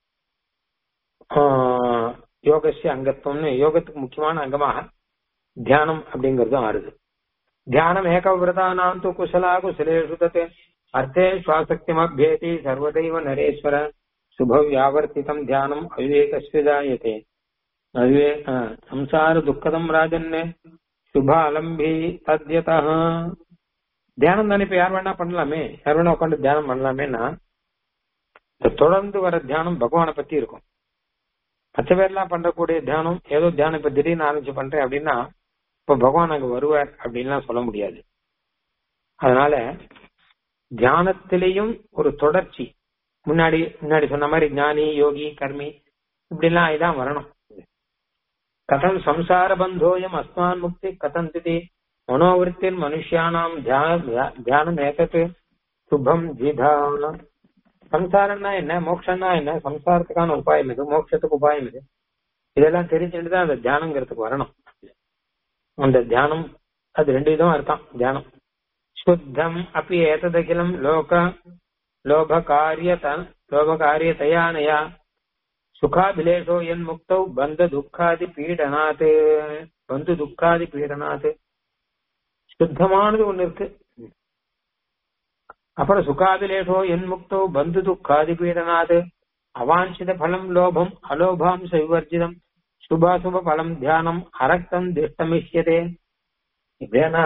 யோகஸ்ய அங்கத்துவம்னு யோகத்துக்கு முக்கியமான அங்கமாக தியானம் அப்படிங்கறதும் ஆறுது தியானம் ஏகவிரதானாம் து குசலா குசலேஷு தத் அர்த்தே சுவாசக்திமபியேதி சர்வதைவ நரேஸ்வர சுப வியாவர்த்திதம் தியானம் அவிவேகஸ்விதாயதே அவிவே சம்சார துக்கதம் ராஜன்னு சுப அலம்பி தத்யதா தியானம் தானே இப்ப யார் வேணா பண்ணலாமே யார் வேணா உட்காந்து தியானம் பண்ணலாமேனா தொடர்ந்து வர தியானம் பகவானை பத்தி இருக்கும் மற்ற பேர்லாம் பண்றக்கூடிய தியானம் ஏதோ தியானம் இப்ப திடீர்னு ஆரம்பிச்சு பண்றேன் அப்படின்னா இப்ப பகவான் அங்க வருவார் அப்படின்லாம் சொல்ல முடியாது அதனால தியானத்திலையும் ஒரு தொடர்ச்சி முன்னாடி முன்னாடி சொன்ன மாதிரி ஞானி யோகி கர்மி இப்படிலாம் இதான் வரணும் கதம் சம்சார பந்தோயம் அஸ்மான் முக்தி கதம் திதி மனோவிருத்தின் மனுஷியானாம் தியானம் ஏகத்து சுபம் ஜிதான சம்சாரம்னா என்ன மோட்சம்னா என்ன சம்சாரத்துக்கான உபாயம் இது மோட்சத்துக்கு உபாயம் இது இதெல்லாம் தெரிஞ்சுட்டு தான் அந்த தியானங்கிறதுக்கு வரணும் அந்த தியானம் அது ரெண்டு விதமா இருக்கான் தியானம் சுத்தம் அப்படி ஏததகிலம் லோக லோபகாரியத லோபகாரியதயானயா சுகாபிலேஷோ என் முக்தௌ பந்த துக்காதி பீடனாத் பந்து துக்காதி பீடனாத் சுத்தமானது ஒண்ணு இருக்கு அப்புறம் சுகாபிலேஷோ என் முக்தௌ பந்து துக்காதி பீடனாத் அவாஞ்சித பலம் லோபம் அலோபாம்ச விவர்ஜிதம் சுபாசுப பலம் தியானம் அரக்தம் திஷ்டமிஷ்யதே இப்படியானா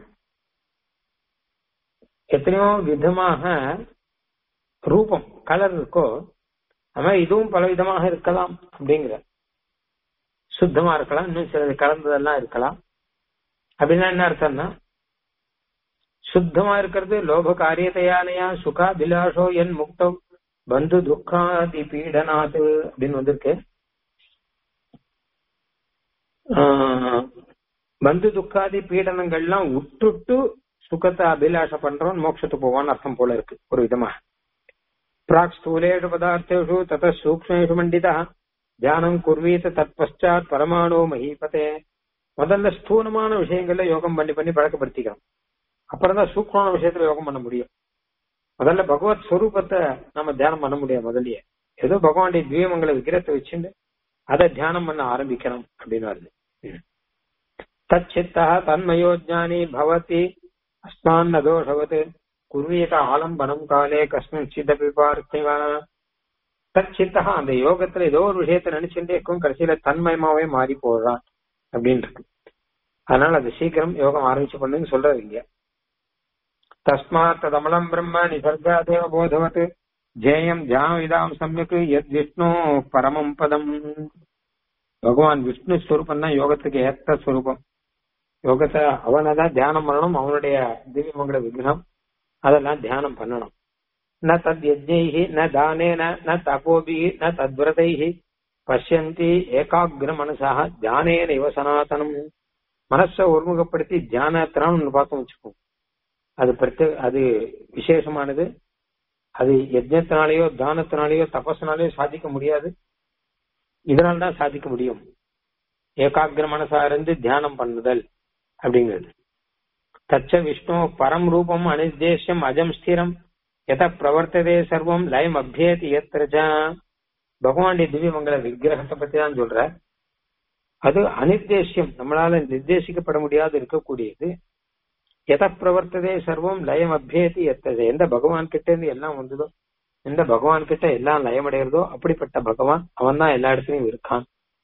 எத்தனையோ விதமாக ரூபம் கலர் இருக்கோ அது இதுவும் பல விதமாக இருக்கலாம் அப்படிங்கிற சுத்தமா இருக்கலாம் இன்னும் சிலது கலந்ததெல்லாம் இருக்கலாம் அப்படின்னா என்ன அர்த்தம்னா சுத்தமா இருக்கிறது லோப காரியத்தையானையா சுகா பிலாஷோ என் முக்தம் பந்து துக்காதி பீடனாது அப்படின்னு வந்திருக்கு பந்து துக்காதி பீடனங்கள்லாம் விட்டுட்டு சுகத்தை அபிலாஷ பண்றோம் மோட்சத்துக்கு போவான்னு அர்த்தம் போல இருக்கு ஒரு விதமா பிராக் ஸ்தூலேஷு பதார்த்தேஷு தத சூக்மேஷு மண்டிதா தியானம் குர்வீத தத் பஷாத் பரமாணு மகிபதே முதல்ல ஸ்தூலமான விஷயங்கள்ல யோகம் பண்ணி பண்ணி பழக்கப்படுத்திக்கிறோம் அப்புறம் தான் சூக்மமான விஷயத்துல யோகம் பண்ண முடியும் முதல்ல பகவத் ஸ்வரூபத்தை நம்ம தியானம் பண்ண முடியாது முதல்லயே ஏதோ பகவானுடைய தீபமங்களை விக்கிரத்தை வச்சுட்டு அதை தியானம் பண்ண ஆரம்பிக்கணும் அப்படின்னு வருது தச்சித்தா தன்மயோ ஜானி பவதி அஸ்மான் தோஷவத் குர்வீத ஆலம்பனம் காலே கஸ்மின் சிதபி பார்த்திவா தச்சித்தா அந்த யோகத்துல ஏதோ ஒரு விஷயத்த நினைச்சுட்டே இருக்கும் கடைசியில தன்மயமாவே மாறி போடுறான் அப்படின்னு இருக்கு அதனால அது சீக்கிரம் யோகம் ஆரம்பிச்சு பண்ணுன்னு சொல்றாரு இங்க தஸ்மாத் ததமலம் பிரம்ம நிசர்காதேவ போதவத் ஜேயம் தியானவிதாம் சமயக்கு எத் விஷ்ணு பரமம் பதம் பகவான் விஷ்ணு ஸ்வரூபம் தான் யோகத்துக்கு ஏத்த ஸ்வரூபம் யோகத்தை அவனை தான் தியானம் பண்ணணும் அவனுடைய திவ்யமங்கள விக்கிரம் அதெல்லாம் தியானம் பண்ணணும் ந தத் யஜ்ஞைஹி ந தானேன ந தபோபிஹி ந தத்விரதைஹி பசியந்தி ஏகாகிர மனசாக தியானேன இவ சனாதனம் மனசை ஒருமுகப்படுத்தி தியானத்தினாலும் ஒன்று பார்க்க வச்சுக்கோம் அது பிரத்யே அது விசேஷமானது அது யஜ்னத்தினாலேயோ தானத்தினாலேயோ தபஸ்னாலேயோ சாதிக்க முடியாது இதனால தான் சாதிக்க முடியும் ஏகாகிர மனசா இருந்து தியானம் பண்ணுதல் அப்படிங்கிறது தச்ச விஷ்ணு பரம் ரூபம் அனிர்தேசியம் அஜம் ஸ்திரம் எத பிரவர்த்ததே சர்வம் லயம் அபியேதி எத்திரஜா பகவானுடைய திவ்யமங்கல விக்கிரகத்தை பத்தி தான் சொல்ற அது அனிர்தேசியம் நம்மளால நிர்தேசிக்கப்பட முடியாது இருக்கக்கூடியது எத பிரவர்த்ததே சர்வம் லயம் அபியேதி எத்தது எந்த பகவான் கிட்ட இருந்து எல்லாம் வந்ததோ எந்த பகவான் கிட்ட எல்லாம் லயமடைகிறதோ அப்படிப்பட்ட பகவான் அவன் தான் எல்லா இடத்துலயும் இருக்கான்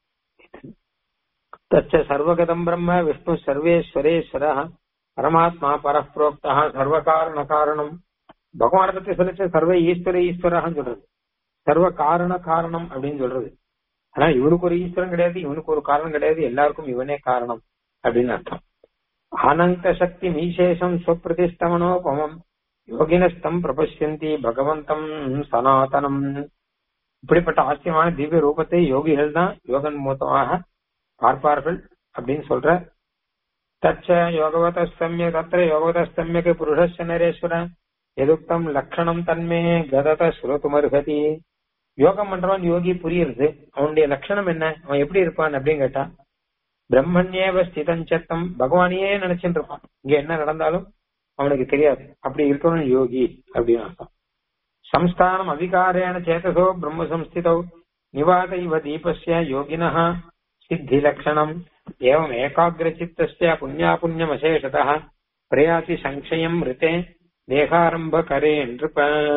தச்ச சர்வகதம் பிரம்ம விஷ்ணு சர்வேஸ்வரேஸ்வர பரமாத்மா பரப்ரோக்தா சர்வ காரண காரணம் பகவானை பத்தி சொல்லிச்சு சர்வ ஈஸ்வர ஈஸ்வரன்னு சொல்றது சர்வ காரண காரணம் அப்படின்னு சொல்றது ஆனா இவனுக்கு ஒரு ஈஸ்வரன் கிடையாது இவனுக்கு ஒரு காரணம் கிடையாது எல்லாருக்கும் இவனே காரணம் அப்படின்னு அர்த்தம் அனந்த சக்தி மீசேஷம் ஸ்வப்பிரதிஷ்டமனோபமம் யோகினஸ்தம் பிரபஷ்யந்தி பகவந்தம் சனாதனம் இப்படிப்பட்ட ஆச்சரியமான திவ்ய ரூபத்தை யோகிகள் தான் யோகன் மூலமாக பார்ப்பார்கள் அப்படின்னு சொல்ற தச்ச யோகவத சமய தத்திர யோகவத சமயக்கு புருஷ நரேஸ்வர எதுக்தம் லட்சணம் தன்மே கதத சுரத்துமருகதி யோகம் பண்றவன் யோகி புரியுறது அவனுடைய லட்சணம் என்ன அவன் எப்படி இருப்பான் அப்படின்னு கேட்டா பிரம்மண்யேவ ஸ்திதஞ்சத்தம் பகவானையே நினைச்சுட்டு இருப்பான் இங்க என்ன நடந்தாலும் அவனுக்கு தெரியாது அப்படி இருக்கணும் யோகி அப்படின்னு அர்த்தம் சம்ஸ்தானம் அவிகாரேண சேதசோ பிரம்ம சம்ஸ்திதௌ நிவாத இவ தீபஸ்ய யோகினः சித்தி லட்சணம் ஏவம் ஏகாகிர சித்தஸ்ய புண்ணியாபுண்ணியமசேஷதः பிரயாசி சங்கயம் ரித்தே தேகாரம்ப கரே என்று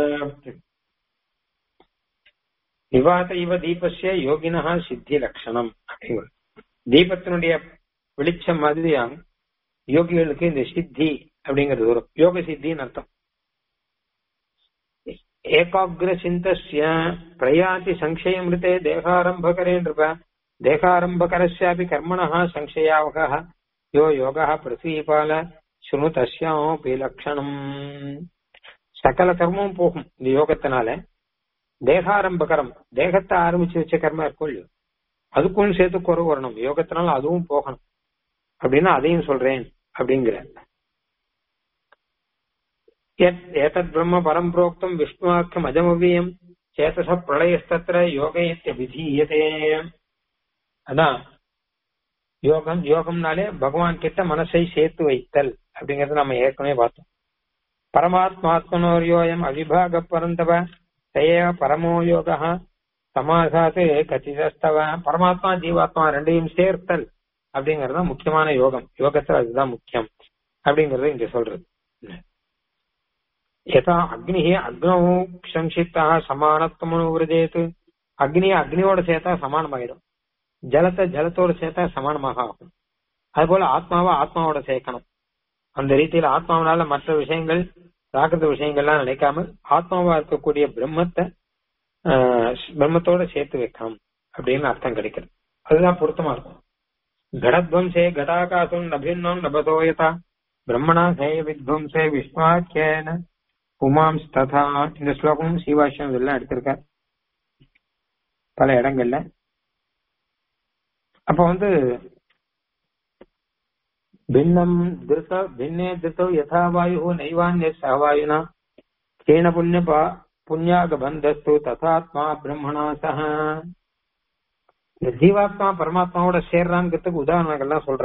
நிவாத இவ தீபஸ்ய யோகினஹா சித்தி லட்சணம் அப்படிங்கிறது தீபத்தினுடைய வெளிச்சம் மாதிரியாம் யோகிகளுக்கு இந்த சித்தி அப்படிங்கிறது வரும் யோக சித்தின்னு அர்த்தம் ஏகாகிர சிந்தஸ்ய பிரயாதி சங்கயம் ரித்தே தேகாரம்பகரே நிருப தேகாரம்பகரஸ்யாபி கர்மணः சங்கயாவகः யோ யோகः பிருத்திவிபால சுனு தஸ்யாமபி லட்சணம் சகல கர்மமும் போகும் இந்த யோகத்தினால தேகாரம்பகரம் தேகத்தை ஆரம்பிச்சு வச்ச கர்மம் இருக்கும் இல்லையோ அதுக்கும் சேர்த்து குறவு வரணும் யோகத்தினால அதுவும் போகணும் அப்படின்னா அதையும் சொல்றேன் அப்படிங்கிற ஏதத் பிரம்ம பரம் புரோக்தம் விஷ்ணுவாக்கியம் அஜமவியம் சேதச பிரளயஸ்தத்திர யோகயத்திய விதீயதே அதான் யோகம் யோகம்னாலே பகவான் கிட்ட மனசை சேர்த்து வைத்தல் அப்படிங்கறத நம்ம ஏற்கனவே பார்த்தோம் பரமாத்மாத்மனோர்யோயம் அவிபாக பரந்தவ தய பரமோ யோக சமாசாத்து கச்சிதஸ்தவ பரமாத்மா ஜீவாத்மா ரெண்டையும் சேர்த்தல் அப்படிங்கறது முக்கியமான யோகம் யோகத்துல அதுதான் முக்கியம் அப்படிங்கறது இங்க சொல்றது யதா அக்னி அக்னோ சங்கித்தா சமானத்துவம் விரஜேத்து அக்னியை அக்னியோட சேர்த்தா சமானமாயிடும் ஜலத்தை ஜலத்தோட சேர்த்தா சமானமாக ஆகும் அதுபோல ஆத்மாவை ஆத்மாவோட சேர்க்கணும் அந்த ரீதியில ஆத்மாவனால மற்ற விஷயங்கள் பிராகிருத விஷயங்கள்லாம் நினைக்காம ஆத்மாவா இருக்கக்கூடிய பிரம்மத்தை பிரம்மத்தோட சேர்த்து வைக்கணும் அப்படின்னு அர்த்தம் கிடைக்கிறது அதுதான் பொருத்தமா இருக்கும் கடத்வம்சே கடாகாசம் நபின்னம் நபதோயதா பிரம்மணா சேய வித்வம்சே விஸ்வாக்கியன உமாம் ததா இந்த ஸ்லோகமும் சீவாஷ்யம் இதெல்லாம் எடுத்திருக்கார் பல இடங்கள்ல அப்ப வந்து भिन्नम धृत भिन्ने धृतौ यथा वायुः नैवान्य सहवायुना केन पुण्य புண்ணியாக ததாத்மா பிரம்மணா சக இந்த ஜீவாத்மா பரமாத்மாவோட சேர்றாங்கிறதுக்கு உதாரணங்கள்லாம் சொல்ற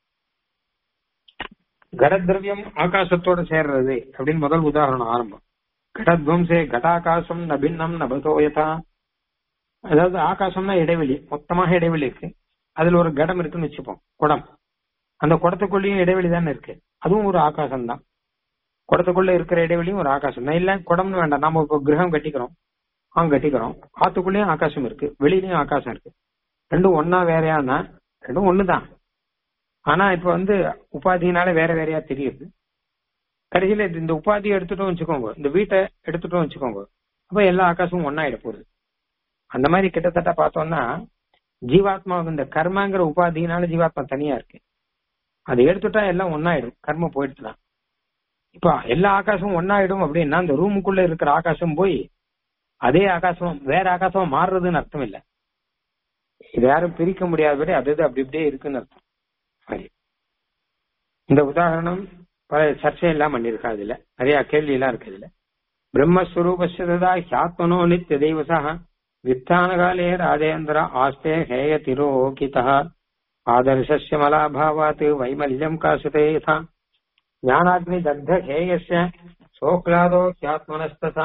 கடத்ரவியம் ஆகாசத்தோட சேர்றது அப்படின்னு முதல் உதாரணம் ஆரம்பம் கடத்வம்சே கடாகாசம் நபின்னம் நபதோயதா அதாவது ஆகாசம்னா இடைவெளி மொத்தமாக இடைவெளி இருக்கு அதுல ஒரு கடம் இருக்குன்னு வச்சுப்போம் குடம் அந்த குடத்துக்குள்ளேயும் இடைவெளி தானே இருக்கு அதுவும் ஒரு ஆகாசம் தான் குடத்துக்குள்ள இருக்கிற இடைவெளியும் ஒரு ஆகாசம் தான் இல்ல குடம்னு வேண்டாம் நம்ம இப்போ கிரகம் கட்டிக்கிறோம் ஆ கட்டிக்கிறோம் ஆத்துக்குள்ளேயும் ஆகாசம் இருக்கு வெளியிலயும் ஆகாசம் இருக்கு ரெண்டும் ஒன்னா வேறையானா ரெண்டும் ஒண்ணுதான் ஆனா இப்ப வந்து உபாதினால வேற வேறையா தெரியுது கடைசியில இந்த உபாதியை எடுத்துட்டோம் வச்சுக்கோங்க இந்த வீட்டை எடுத்துட்டோம் வச்சுக்கோங்க அப்ப எல்லா ஆகாசமும் ஒன்னாயிட போகுது அந்த மாதிரி கிட்டத்தட்ட பார்த்தோம்னா ஜீவாத்மாவுக்கு இந்த கர்மாங்கிற உபாதினால ஜீவாத்மா தனியா இருக்கு அதை எடுத்துட்டா எல்லாம் ஒன்னாயிடும் கர்மம் போயிடுச்சுனா இப்ப எல்லா ஆகாசமும் ஒன்னாயிடும் அப்படின்னா அந்த ரூமுக்குள்ள இருக்கிற ஆகாசம் போய் அதே ஆகாசம் வேற ஆகாசமா மாறுறதுன்னு அர்த்தம் இல்ல இது யாரும் பிரிக்க முடியாதபடி அது அது அப்படி இப்படியே இருக்குன்னு அர்த்தம் சரி இந்த உதாரணம் பல சர்ச்சை எல்லாம் பண்ணிருக்கா இதுல நிறைய கேள்வி எல்லாம் இருக்கு இதுல பிரம்மஸ்வரூபஸ்யதா ஹியாத்மனோ நித்திய தெய்வசா வித்தானகாலே ராஜேந்திர ஆஸ்தே ஹேய திரோகிதா ஆதர்शस्य मलाभावात् वैमल्यम् काशते यथा ज्ञानाग्नि दग्ध हेयस्य சோக்லாதோ கியாத்மனஸ்ததா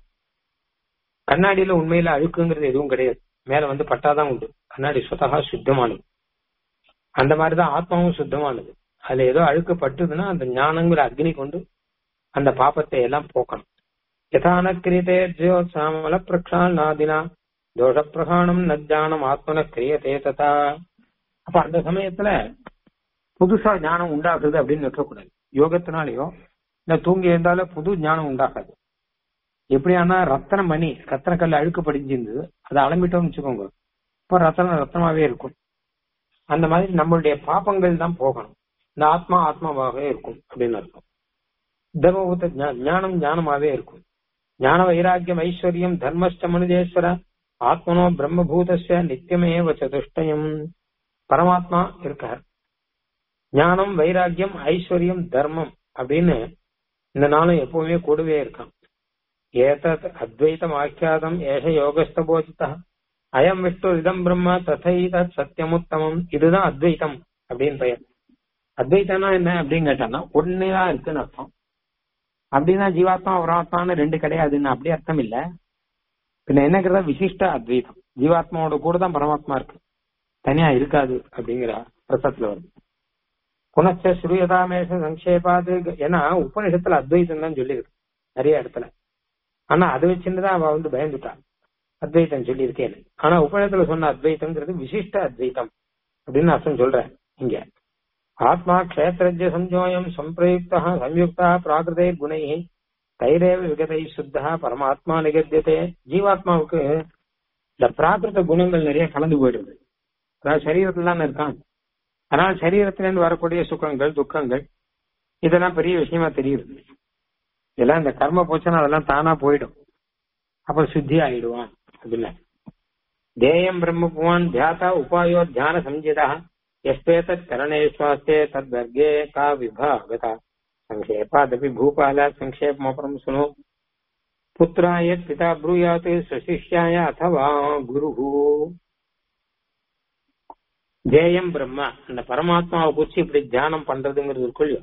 கண்ணாடியில உண்மையில அழுக்குங்கிறது எதுவும் கிடையாது மேல வந்து பட்டாதான் உண்டு கண்ணாடி சுத்தகா சுத்தமானது அந்த மாதிரிதான் ஆத்மாவும் சுத்தமானது அதுல ஏதோ அழுக்கு பட்டுதுன்னா அந்த ஞானங்கிற அக்னி கொண்டு அந்த பாப்பத்தை எல்லாம் போக்கணும் யதான கிரியதே ஜோத்சாமல பிரக்ஷால் நாதினா தோஷ பிரகாணம் நஜானம் ஆத்மன கிரியதே ததா அப்ப அந்த சமயத்துல புதுசா ஞானம் உண்டாகுது அப்படின்னு நிற்கக்கூடாது யோகத்தினாலேயோ இல்ல தூங்கி இருந்தாலும் புது ஞானம் உண்டாகாது எப்படியானா ரத்தன மணி ரத்தன கல் அழுக்கு படிஞ்சிருந்தது அதை அளம்பிட்டோம்னு வச்சுக்கோங்க இப்போ ரத்தனம் ரத்தனமாவே இருக்கும் அந்த மாதிரி நம்மளுடைய பாப்பங்கள் தான் போகணும் இந்த ஆத்மா ஆத்மாவாகவே இருக்கும் அப்படின்னு அர்த்தம் தர்மபூத்த ஞானம் ஞானமாவே இருக்கும் ஞான வைராக்கியம் ஐஸ்வர்யம் தர்மஸ்ட மனுஜேஸ்வர ஆத்மனோ பிரம்மபூதஸ்ய நித்தியமேவ சதுஷ்டயம் பரமாத்மா இருக்கார் ஞானம் வைராக்கியம் ஐஸ்வர்யம் தர்மம் அப்படின்னு இந்த நாளும் எப்பவுமே கூடவே இருக்கான் ஏதத் அத்வைதம் ஆக்கியாதம் ஏஷ யோகஸ்த போதித்தா அயம் விஷ்ணு இதம் பிரம்ம ததைதத் சத்தியமுத்தமம் இதுதான் அத்வைதம் அப்படின்னு பெயர் அத்வைத்தம்னா என்ன அப்படின்னு கேட்டான்னா ஒன்னுதான் இருக்குன்னு அர்த்தம் அப்படின்னா ஜீவாத்மா பரமாத்மான்னு ரெண்டு கிடையாதுன்னு அப்படி அர்த்தம் இல்ல பின்ன என்னங்கிறத விசிஷ்ட அத்வைதம் ஜீவாத்மாவோட கூட தான் பரமாத்மா இருக்கு தனியா இருக்காது அப்படிங்கிற பிரசத்துல வருது புனச்ச ஸ்ரூயதாமேஷ சங்கேபாது ஏன்னா உபநிஷத்துல அத்வைதம் தான் சொல்லியிருக்கு நிறைய இடத்துல ஆனா அதை வச்சுதான் அவ வந்து பயந்துட்டான் அத்வைத்தம் சொல்லியிருக்கேன் ஆனா உபநிஷத்துல சொன்ன அத்வைத்தம்ங்கிறது விசிஷ்ட அத்வைத்தம் அப்படின்னு அர்த்தம் சொல்றேன் இங்க ஆத்மா கஷேத்திரஜ சஞ்சோயம் சம்பிரயுக்தா சம்யுக்தா பிராகிருதே குணை தைரேவ விகதை சுத்தா பரமாத்மா நிகத்தியதே ஜீவாத்மாவுக்கு இந்த பிராகிருத குணங்கள் நிறைய கலந்து போயிடுது அதாவது சரீரத்துல தான் இருக்கான் அதனால சரீரத்திலிருந்து வரக்கூடிய சுகங்கள் துக்கங்கள் இதெல்லாம் பெரிய விஷயமா தெரியுது இதெல்லாம் இந்த கர்ம போச்சுன்னா அதெல்லாம் தானா போயிடும் அப்புறம் சுத்தி ஆயிடுவான் அப்படின்னா தேயம் பிரம்ம புவான் தியாதா உபாயோ தியான சம்ஜிதா எஸ்பேதத் கரணேஸ்வாஸ்தே தத் வர்க்கே கா விபாகதா संक्षेपादपि भूपाल संक्षेपमपरं शृणु पुत्राय पिता ब्रूयात् स्वशिष्याय अथवा गुरुः ஜேயம் பிரம்மா அந்த பரமாத்மாவை குறிச்சு இப்படி தியானம் பண்றதுங்கிறது இருக்குல்லையோ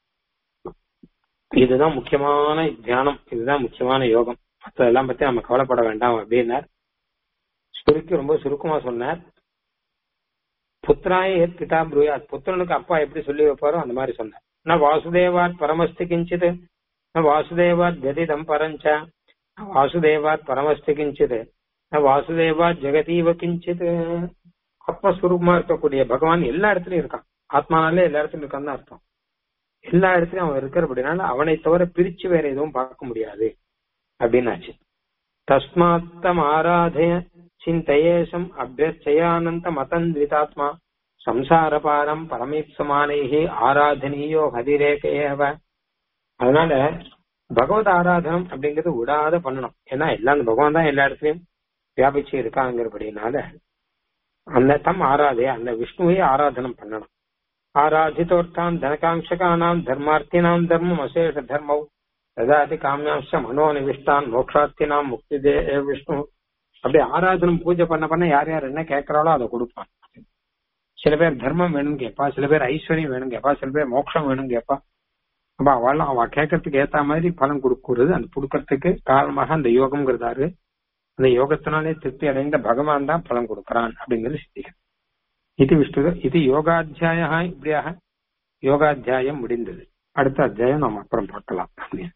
இதுதான் முக்கியமான தியானம் இதுதான் முக்கியமான யோகம் மற்றதெல்லாம் பத்தி நம்ம கவலைப்பட வேண்டாம் அப்படின்னார் சுருக்கி ரொம்ப சுருக்கமா சொன்னார் புத்திராய பிதா ப்ரூயாத் புத்திரனுக்கு அப்பா எப்படி சொல்லி வைப்பாரோ அந்த மாதிரி சொன்னார் ந வாசுதேவாத் பரமஸ்தி கிஞ்சித் ந வாசுதேவாத் கதிதம் பரஞ்ச ந வாசுதேவாத் பரமஸ்தி கிஞ்சித் ந வாசுதேவாத் ஜெகதீவ கிஞ்சித் ஆத்மஸ்வரூபமா இருக்கக்கூடிய பகவான் எல்லா இடத்துலயும் இருக்கான் ஆத்மானாலே எல்லா இடத்துலயும் இருக்கான்னு அர்த்தம் எல்லா இடத்துலயும் அவன் இருக்கிறபடினால அவனை தவிர பிரிச்சு வேற எதுவும் பார்க்க முடியாது அப்படின்னாச்சு தஸ்மாத்தம் ஆராதய சிந்தையேசம் அபியர்ச்சயானந்த மதந்திரிதாத்மா சம்சாரபாரம் பரமீப்சமானேகி ஆராதனியோ ஹதிரேக ஏவ அதனால பகவத் ஆராதனம் அப்படிங்கிறது விடாத பண்ணணும் ஏன்னா எல்லாம் அந்த பகவான் தான் எல்லா இடத்துலயும் வியாபிச்சு இருக்காங்கிறபடினால அந்த தம் ஆராதே அந்த விஷ்ணுவை ஆராதனம் பண்ணணும் ஆராதித்தோர்த்தான் தனகாங்ஷகானாம் தர்மார்த்தினாம் தர்மம் அசேஷ தர்மம் ததாதி காமியாம்ச மனோநிவிஷ்டான் மோக்ஷார்த்தினாம் முக்தி தே விஷ்ணு அப்படி ஆராதனம் பூஜை பண்ண பண்ண யார் யார் என்ன கேட்கறாளோ அதை கொடுப்பான் சில பேர் தர்மம் வேணும்னு கேட்பா சில பேர் ஐஸ்வர்யம் வேணும் கேட்பா சில பேர் மோட்சம் வேணும் கேட்பா அப்ப அவள் அவ கேட்கறதுக்கு ஏத்த மாதிரி பலன் கொடுக்குறது அந்த கொடுக்கறதுக்கு காரணமாக அந்த யோகம்ங்கிறதாரு அந்த யோகத்தினாலே திருப்தி அடைந்த பகவான் தான் பலன் கொடுக்கறான் அப்படிங்கிறது சித்திகள் இது விஷ்ணு இது யோகாத்தியாய இப்படியாக யோகாத்தியாயம் முடிந்தது அடுத்த அத்தியாயம் நாம் அப்புறம் பார்க்கலாம்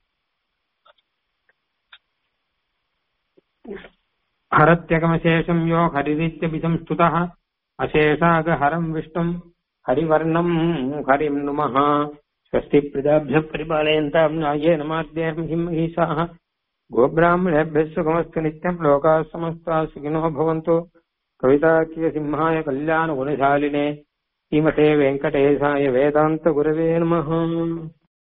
ஹரத்யகமசேஷம் யோ ஹரிதித்யபிதம் ஸ்துதः अशेषागहरम् विष्णुम् हरिवर्णम् हरिम् नुमः स्वस्ति प्रजाभ्यः परिपालयन्ताम् न्यायेन माद्येऽहम् हिमहीषाः गोब्राह्मणेभ्यः सुखमस्तु नित्यम् लोकाः समस्ताः सुखिनो भवन्तु कविताकियसिंहाय कल्याणगुणशालिने श्रीमते वेङ्कटेशाय वेदान्तगुरवे नमः